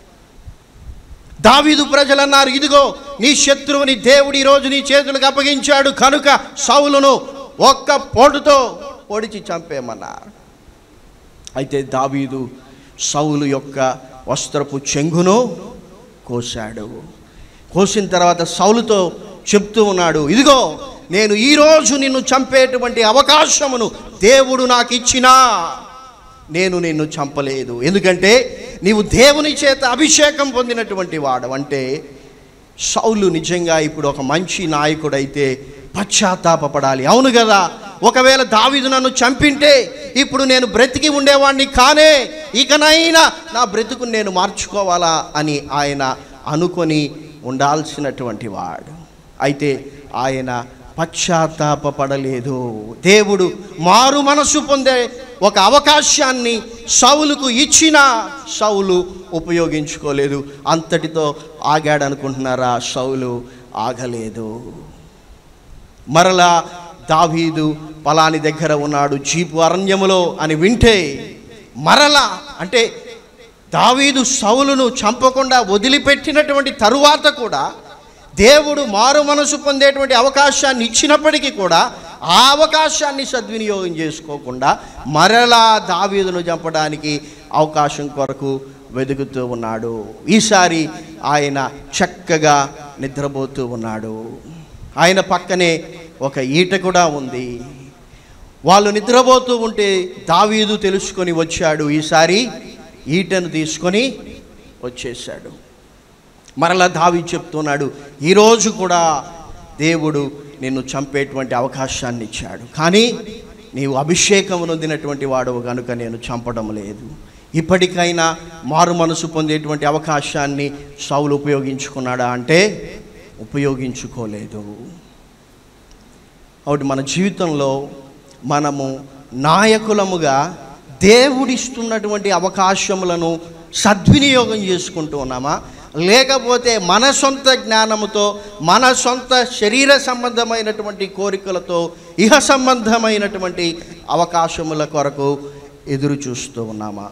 దావీదు ప్రజలు అన్నారు ఇదిగో నీ శత్రువుని దేవుడు ఈరోజు నీ చేతులకు అప్పగించాడు కనుక సౌలును ఒక్క పోటుతో పొడిచి చంపేమన్నారు అయితే దావీదు సౌలు యొక్క వస్త్రపు చెంగును కోశాడు కోసిన తర్వాత సౌలుతో చెప్తూ ఉన్నాడు ఇదిగో నేను ఈరోజు నిన్ను చంపేటువంటి అవకాశమును దేవుడు నాకు ఇచ్చినా నేను నిన్ను చంపలేదు ఎందుకంటే నీవు దేవుని చేత అభిషేకం పొందినటువంటి వాడు అంటే సౌలు నిజంగా ఇప్పుడు ఒక మంచి నాయకుడైతే పశ్చాత్తాపపడాలి అవును కదా ఒకవేళ దావీదు నన్ను చంపింటే ఇప్పుడు నేను బ్రతికి ఉండేవాడిని కానే ఇకనైనా నా బ్రతుకుని నేను మార్చుకోవాలా అని ఆయన అనుకొని ఉండాల్సినటువంటి వాడు అయితే ఆయన పశ్చాత్తాపపడలేదు దేవుడు మారు మనసు పొందే ఒక అవకాశాన్ని సౌలుకు ఇచ్చిన సౌలు ఉపయోగించుకోలేదు అంతటితో ఆగాడు అనుకుంటున్నారా సౌలు ఆగలేదు మరలా దావీదు పలాని దగ్గర ఉన్నాడు జీపు అరణ్యములో అని వింటే మరలా అంటే దావీదు సౌలును చంపకుండా వదిలిపెట్టినటువంటి తరువాత కూడా దేవుడు మారు మనసు పొందేటువంటి అవకాశాన్ని ఇచ్చినప్పటికీ కూడా ఆ అవకాశాన్ని సద్వినియోగం చేసుకోకుండా మరలా దావీదును చంపడానికి అవకాశం కొరకు వెతుకుతూ ఉన్నాడు ఈసారి ఆయన చక్కగా నిద్రపోతూ ఉన్నాడు ఆయన పక్కనే ఒక ఈట కూడా ఉంది వాళ్ళు నిద్రపోతూ ఉంటే దావీదు తెలుసుకొని వచ్చాడు ఈసారి ఈటను తీసుకొని వచ్చేసాడు మరలా దావి చెప్తున్నాడు ఈరోజు కూడా దేవుడు నిన్ను చంపేటువంటి అవకాశాన్ని ఇచ్చాడు కానీ నీవు అభిషేకం నొందినటువంటి వాడు కనుక నేను చంపడం లేదు ఇప్పటికైనా మారు మనసు పొందేటువంటి అవకాశాన్ని సౌలు ఉపయోగించుకున్నాడా అంటే ఉపయోగించుకోలేదు కాబట్టి మన జీవితంలో మనము నాయకులముగా దేవుడిస్తున్నటువంటి అవకాశములను సద్వినియోగం చేసుకుంటూ ఉన్నామా లేకపోతే మన సొంత జ్ఞానముతో మన సొంత శరీర సంబంధమైనటువంటి కోరికలతో ఇహ సంబంధమైనటువంటి అవకాశముల కొరకు ఎదురు చూస్తూ ఉన్నామా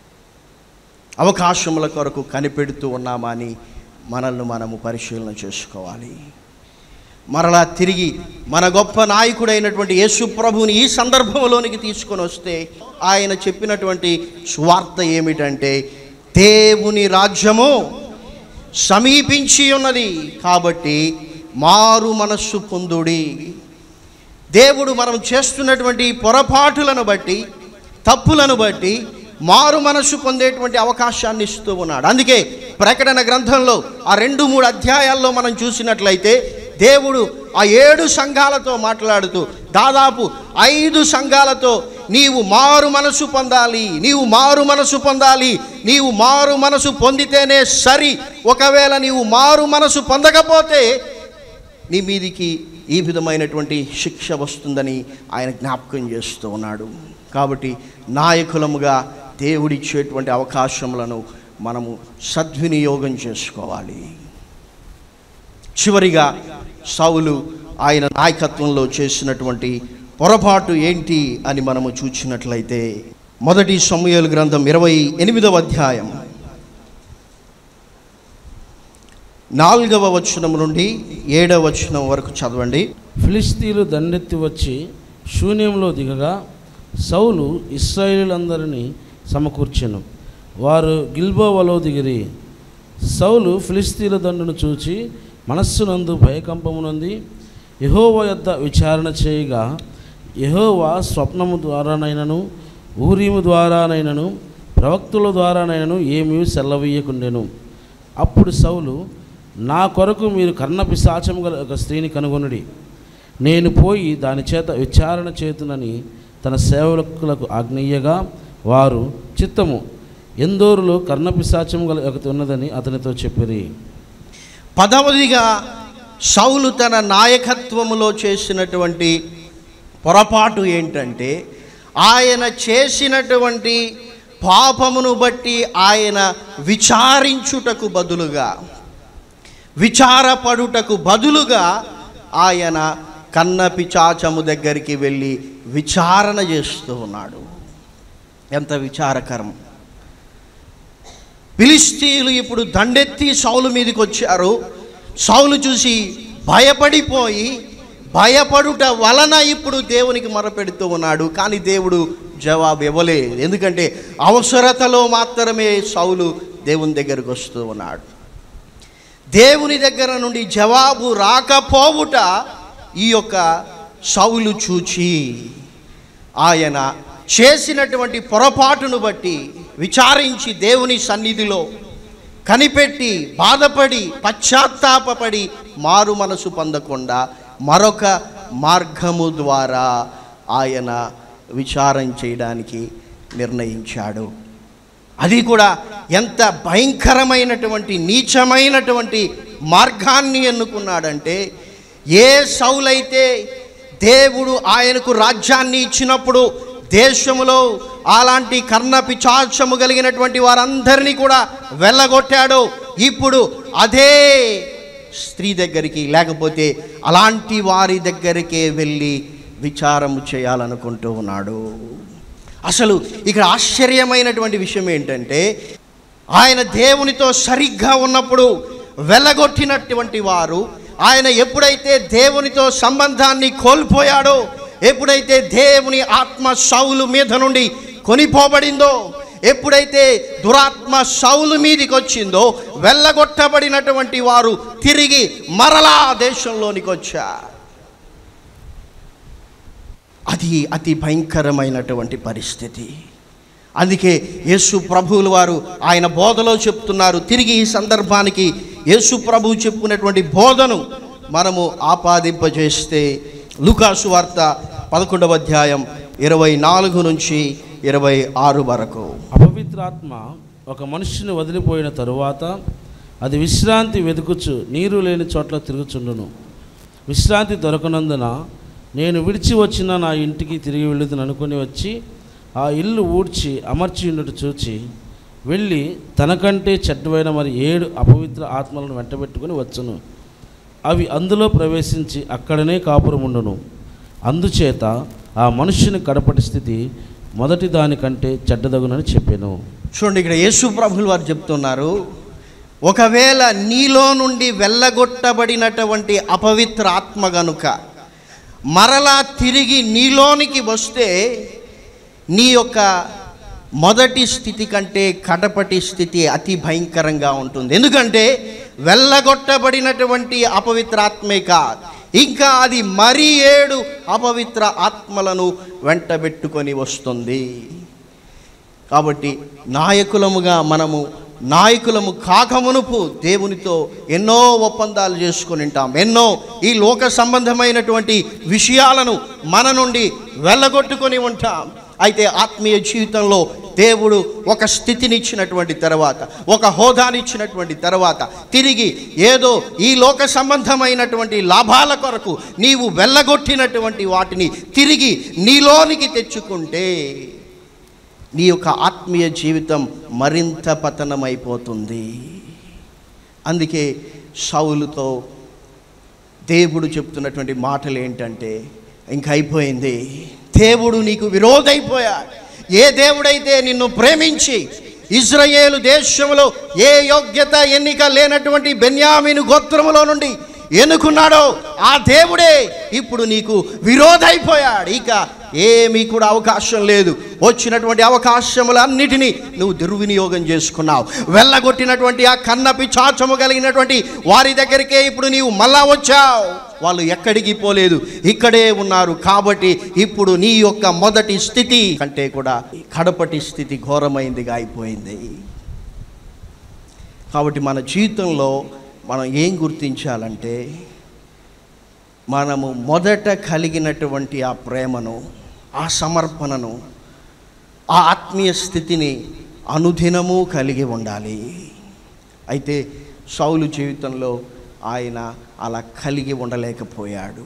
అవకాశముల కొరకు కనిపెడుతూ ఉన్నామా అని మనల్ని మనము పరిశీలన చేసుకోవాలి మరలా తిరిగి మన గొప్ప నాయకుడైనటువంటి యేసు ప్రభువుని ఈ సందర్భంలోనికి తీసుకొని వస్తే ఆయన చెప్పినటువంటి స్వార్థ ఏమిటంటే దేవుని రాజ్యము సమీపించి ఉన్నది కాబట్టి మారు మనస్సు పొందుడి దేవుడు మనం చేస్తున్నటువంటి పొరపాటులను బట్టి తప్పులను బట్టి మారు మనస్సు పొందేటువంటి అవకాశాన్ని ఇస్తూ ఉన్నాడు అందుకే ప్రకటన గ్రంథంలో ఆ రెండు మూడు అధ్యాయాల్లో మనం చూసినట్లయితే దేవుడు ఆ ఏడు సంఘాలతో మాట్లాడుతూ దాదాపు ఐదు సంఘాలతో నీవు మారు మనసు పొందాలి నీవు మారు మనసు పొందాలి నీవు మారు మనసు పొందితేనే సరి ఒకవేళ నీవు మారు మనసు పొందకపోతే నీ మీదికి ఈ విధమైనటువంటి శిక్ష వస్తుందని ఆయన జ్ఞాపకం చేస్తూ ఉన్నాడు కాబట్టి నాయకులముగా దేవుడిచ్చేటువంటి అవకాశములను మనము సద్వినియోగం చేసుకోవాలి చివరిగా సౌలు ఆయన నాయకత్వంలో చేసినటువంటి పొరపాటు ఏంటి అని మనము చూసినట్లయితే మొదటి సమూహలు గ్రంథం ఇరవై ఎనిమిదవ అధ్యాయం నాలుగవ వచనం నుండి ఏడవ వచనం వరకు చదవండి ఫిలిస్తీన్లు దండెత్తి వచ్చి శూన్యంలో దిగగా సౌలు ఇస్రాయేలులందరినీ సమకూర్చెను వారు గిల్బోవలో దిగిరి సౌలు ఫిలిస్తీన్ల దండును చూచి మనస్సునందు భయకంపమునంది యెహోవా యొద్ద విచారణ చేయగా యెహోవా స్వప్నము ద్వారానైనను ఊరీము ద్వారానైనను ప్రవక్తుల ద్వారానైనను ఏమీ సెల్లవీయకుండెను అప్పుడు సౌలు నా కొరకు మీరు కర్ణ పిశాచము గల ఒక స్త్రీని కనుగొనుడి నేను పోయి దాని చేత విచారణ చేతునని తన సేవకులకు ఆజ్ఞయ్యగా వారు చిత్తము ఎందోరులో కర్ణ పిశాచము గల ఒకటి ఉన్నదని అతనితో చెప్పిరి పదవదిగా సౌలు తన నాయకత్వములో చేసినటువంటి పొరపాటు ఏంటంటే ఆయన చేసినటువంటి పాపమును బట్టి ఆయన విచారించుటకు బదులుగా విచారపడుటకు బదులుగా ఆయన కన్న పిచాచము దగ్గరికి వెళ్ళి విచారణ చేస్తూ ఉన్నాడు ఎంత విచారకరం ఫిలిస్తీన్లు ఇప్పుడు దండెత్తి సౌలు మీదకి వచ్చారు సౌలు చూసి భయపడిపోయి భయపడుట వలన ఇప్పుడు దేవునికి మొరపెడుతూ ఉన్నాడు కానీ దేవుడు జవాబు ఇవ్వలేదు ఎందుకంటే అవసరతలో మాత్రమే సౌలు దేవుని దగ్గరకు వస్తూ ఉన్నాడు దేవుని దగ్గర నుండి జవాబు రాకపోవుట ఈ యొక్క సౌలు చూచి ఆయన చేసినటువంటి పొరపాటును బట్టి విచారించి దేవుని సన్నిధిలో కనిపెట్టి బాధపడి పశ్చాత్తాపపడి మారు మనసు పొందకుండా మరొక మార్గము ద్వారా ఆయన విచారం చేయడానికి నిర్ణయించాడు అది కూడా ఎంత భయంకరమైనటువంటి నీచమైనటువంటి మార్గాన్ని ఎన్నుకున్నాడంటే ఏ సౌలైతే దేవుడు ఆయనకు రాజ్యాన్ని ఇచ్చినప్పుడు దేశములో అలాంటి కర్ణ పిచాచము కలిగినటువంటి వారందరినీ కూడా వెళ్ళగొట్టాడు ఇప్పుడు అదే స్త్రీ దగ్గరికి లేకపోతే అలాంటి వారి దగ్గరికే వెళ్ళి విచారము చేయాలనుకుంటూ ఉన్నాడు అసలు ఇక్కడ ఆశ్చర్యమైనటువంటి విషయం ఏంటంటే ఆయన దేవునితో సరిగ్గా ఉన్నప్పుడు వెళ్ళగొట్టినటువంటి వారు ఆయన ఎప్పుడైతే దేవునితో సంబంధాన్ని కోల్పోయాడో ఎప్పుడైతే దేవుని ఆత్మ సౌలు మీద నుండి కొనిపోబడిందో ఎప్పుడైతే దురాత్మ సౌలు మీదికి వచ్చిందో వెళ్ళగొట్టబడినటువంటి వారు తిరిగి మరలా ఆ దేశంలోనికి వచ్చారు అది అతి భయంకరమైనటువంటి పరిస్థితి అందుకే యేసు ప్రభువుల వారు ఆయన బోధలో చెప్తున్నారు తిరిగి ఈ సందర్భానికి యేసు ప్రభువు చెప్పుకున్నటువంటి బోధను మనము ఆపాదింపజేస్తే లూకాసు వార్త పదకొండవ అధ్యాయం ఇరవై నాలుగు నుంచి ఇరవై ఆరు వరకు అపవిత్రాత్మ ఒక మనుషుని వదిలిపోయిన తరువాత అది విశ్రాంతి వెతుకుచు నీరు లేని చోట్ల తిరుగుచుండును విశ్రాంతి దొరకనందున నేను విడిచి వచ్చిన నా ఇంటికి తిరిగి వెళ్ళుదని అనుకుని వచ్చి ఆ ఇల్లు ఊడ్చి అమర్చి ఉన్నట్టు చూచి వెళ్ళి తనకంటే చెడ్డమైన మరి ఏడు అపవిత్ర ఆత్మలను వెంటబెట్టుకుని వచ్చును అవి అందులో ప్రవేశించి అక్కడనే కాపురముండును అందుచేత ఆ మనుష్యుని కడపటి స్థితి మొదటి దానికంటే చెడ్డదగునని చెప్పాను చూడండి ఇక్కడ యేసు ప్రభులు వారు చెప్తున్నారు ఒకవేళ నీలో నుండి వెళ్ళగొట్టబడినటువంటి అపవిత్ర ఆత్మ గనుక మరలా తిరిగి నీలోనికి వస్తే నీ యొక్క మొదటి స్థితి కంటే కడపటి స్థితి అతి భయంకరంగా ఉంటుంది ఎందుకంటే వెళ్ళగొట్టబడినటువంటి అపవిత్ర ఆత్మే కాదు ఇంకా అది మరి ఏడు అపవిత్ర ఆత్మలను వెంటబెట్టుకొని వస్తుంది కాబట్టి నాయకులముగా మనము నాయకులము కాకమునుపు దేవునితో ఎన్నో ఒప్పందాలు చేసుకుని ఉంటాం ఎన్నో ఈ లోక సంబంధమైనటువంటి విషయాలను మన నుండి వెళ్ళగొట్టుకొని ఉంటాం అయితే ఆత్మీయ జీవితంలో దేవుడు ఒక స్థితినిచ్చినటువంటి తర్వాత ఒక హోదానిచ్చినటువంటి తర్వాత తిరిగి ఏదో ఈ లోక సంబంధమైనటువంటి లాభాల కొరకు నీవు వెళ్ళగొట్టినటువంటి వాటిని తిరిగి నీలోనికి తెచ్చుకుంటే నీ యొక్క ఆత్మీయ జీవితం మరింత పతనమైపోతుంది అందుకే సౌలుతో దేవుడు చెప్తున్నటువంటి మాటలు ఏంటంటే ఇంక అయిపోయింది దేవుడు నీకు విరోధైపోయాడు ఏ దేవుడైతే నిన్ను ప్రేమించి ఇజ్రాయేలు దేశంలో ఏ యోగ్యత ఎన్నిక లేనటువంటి బెన్యామిను గోత్రములో నుండి ఎన్నుకున్నాడో ఆ దేవుడే ఇప్పుడు నీకు విరోధైపోయాడు ఇక ఏమీ కూడా అవకాశం లేదు వచ్చినటువంటి అవకాశములన్నిటినీ నువ్వు దుర్వినియోగం చేసుకున్నావు వెళ్ళగొట్టినటువంటి ఆ కన్నపి చాచము కలిగినటువంటి వారి దగ్గరికే ఇప్పుడు నీవు మళ్ళా వచ్చావు వాళ్ళు ఎక్కడికి పోలేదు ఇక్కడే ఉన్నారు కాబట్టి ఇప్పుడు నీ యొక్క మొదటి స్థితి కంటే కూడా కడపటి స్థితి ఘోరమైందిగా అయిపోయింది కాబట్టి మన జీవితంలో మనం ఏం గుర్తించాలంటే మనము మొదట కలిగినటువంటి ఆ ప్రేమను ఆ సమర్పణను ఆ ఆత్మీయ స్థితిని అనుదినము కలిగి ఉండాలి అయితే సౌలు జీవితంలో ఆయన అలా కలిగి ఉండలేకపోయాడు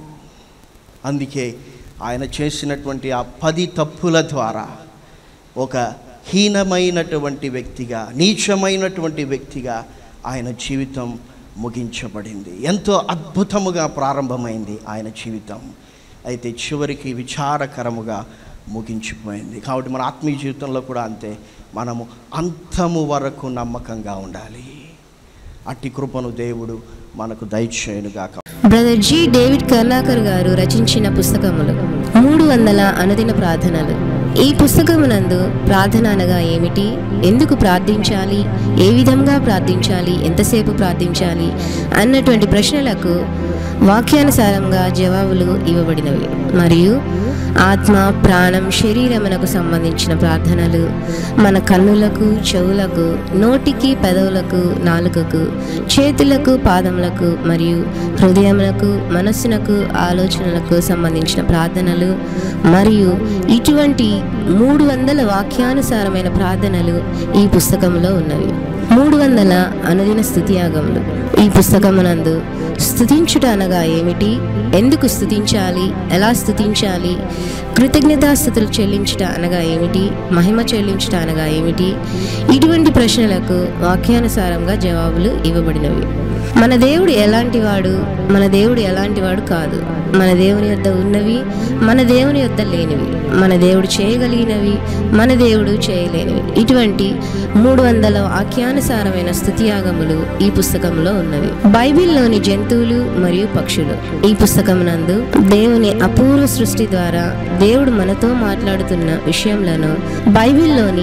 అందుకే ఆయన చేసినటువంటి ఆ పది తప్పుల ద్వారా ఒక హీనమైనటువంటి వ్యక్తిగా నీచమైనటువంటి వ్యక్తిగా ఆయన జీవితం ముగించబడింది ఎంతో అద్భుతముగా ప్రారంభమైంది ఆయన జీవితం అయితే చివరికి విచారకరముగా ముగించిపోయింది కాబట్టి మన ఆత్మీయ జీవితంలో కూడా అంతే మనము అంతము వరకు నమ్మకంగా ఉండాలి అట్టి కృపను దేవుడు మనకు దయచేయునుగాక బ్రదర్ జి డేవిడ్ కర్లాకర్ గారు రచించిన పుస్తకములు మూడు వందల అనుదిన ప్రార్థనలు ఈ పుస్తకమునందు ప్రార్థన అనగా ఏమిటి ఎందుకు ప్రార్థించాలి ఏ విధంగా ప్రార్థించాలి ఎంతసేపు ప్రార్థించాలి అన్నటువంటి ప్రశ్నలకు వాక్యానుసారంగా జవాబులు ఇవ్వబడినవి మరియు ఆత్మ ప్రాణం శరీరమునకు సంబంధించిన ప్రార్థనలు మన కన్నులకు చెవులకు నోటికి పెదవులకు నాలుకకు చేతులకు పాదములకు మరియు హృదయములకు మనస్సునకు ఆలోచనలకు సంబంధించిన ప్రార్థనలు మరియు ఇటువంటి మూడు వందల వాక్యానుసారమైన ప్రార్థనలు ఈ పుస్తకంలో ఉన్నవి మూడు వందల అనుదిన స్థుతియాగములు ఈ పుస్తకమునందు స్థుతించుట అనగా ఏమిటి ఎందుకు స్థుతించాలి ఎలా స్థుతించాలి కృతజ్ఞతాస్థుతులు చెల్లించుట అనగా ఏమిటి మహిమ చెల్లించుట అనగా ఏమిటి ఇటువంటి ప్రశ్నలకు వాక్యానుసారంగా జవాబులు ఇవ్వబడినవి మన దేవుడు ఎలాంటివాడు మన దేవుడు ఎలాంటివాడు కాదు మన దేవుని యొద్ద ఉన్నవి మన దేవుని యొద్ద లేనివి మన దేవుడు చేయగలిగినవి మన దేవుడు చేయలేనివి ఇటువంటి మూడు వందల వాక్యానుసారమైన స్థుతియాగములు ఈ పుస్తకంలో ఉన్నవి బైబిల్లోని జంతువులు మరియు పక్షులు ఈ పుస్తకమునందు దేవుని అపూర్వ సృష్టి ద్వారా దేవుడు మనతో మాట్లాడుతున్న విషయములను బైబిల్లోని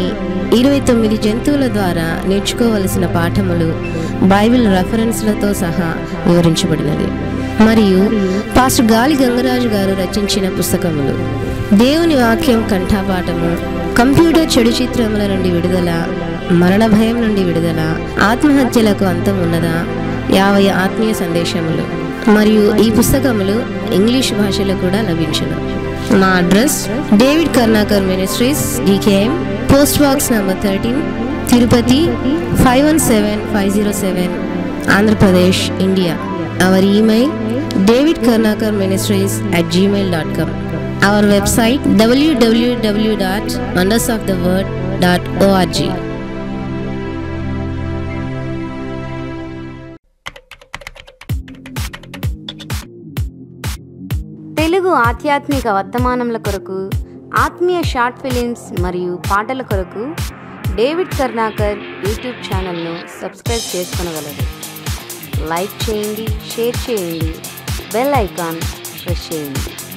ఇరవై తొమ్మిది జంతువుల ద్వారా నేర్చుకోవలసిన పాఠములు బైబిల్ రెఫరెన్స్లతో సహా వివరించబడినది మరియు పాస్టర్ గాలి గంగరాజు గారు రచించిన పుస్తకములు దేవుని వాక్యం కంఠాపాఠము కంప్యూటర్ చెడు చిత్రముల నుండి విడుదల మరణ భయం నుండి విడుదల ఆత్మహత్యలకు అంతం ఉన్నదా యాభై ఆత్మీయ సందేశములు మరియు ఈ పుస్తకములు ఇంగ్లీష్ భాషలో కూడా లభించును మా address David Karunakar ministries DKM post box number thirteen Tirupati five one seven five zero seven Andhra Pradesh India our email David Karunakar ministries at Gmail dot com our website WWW dot wonders of the word dot ORG Telugu ఆధ్యాత్మిక వర్తమానముల కొరకు ఆత్మీయ షార్ట్ ఫిలిమ్స్ మరియు పాటల కొరకు డేవిడ్ కర్ణాకర్ యూట్యూబ్ ఛానల్ను సబ్స్క్రైబ్ చేసుకొనగలరు లైక్ చేయండి షేర్ చేయండి బెల్ ఐకాన్ ప్రెస్ చేయండి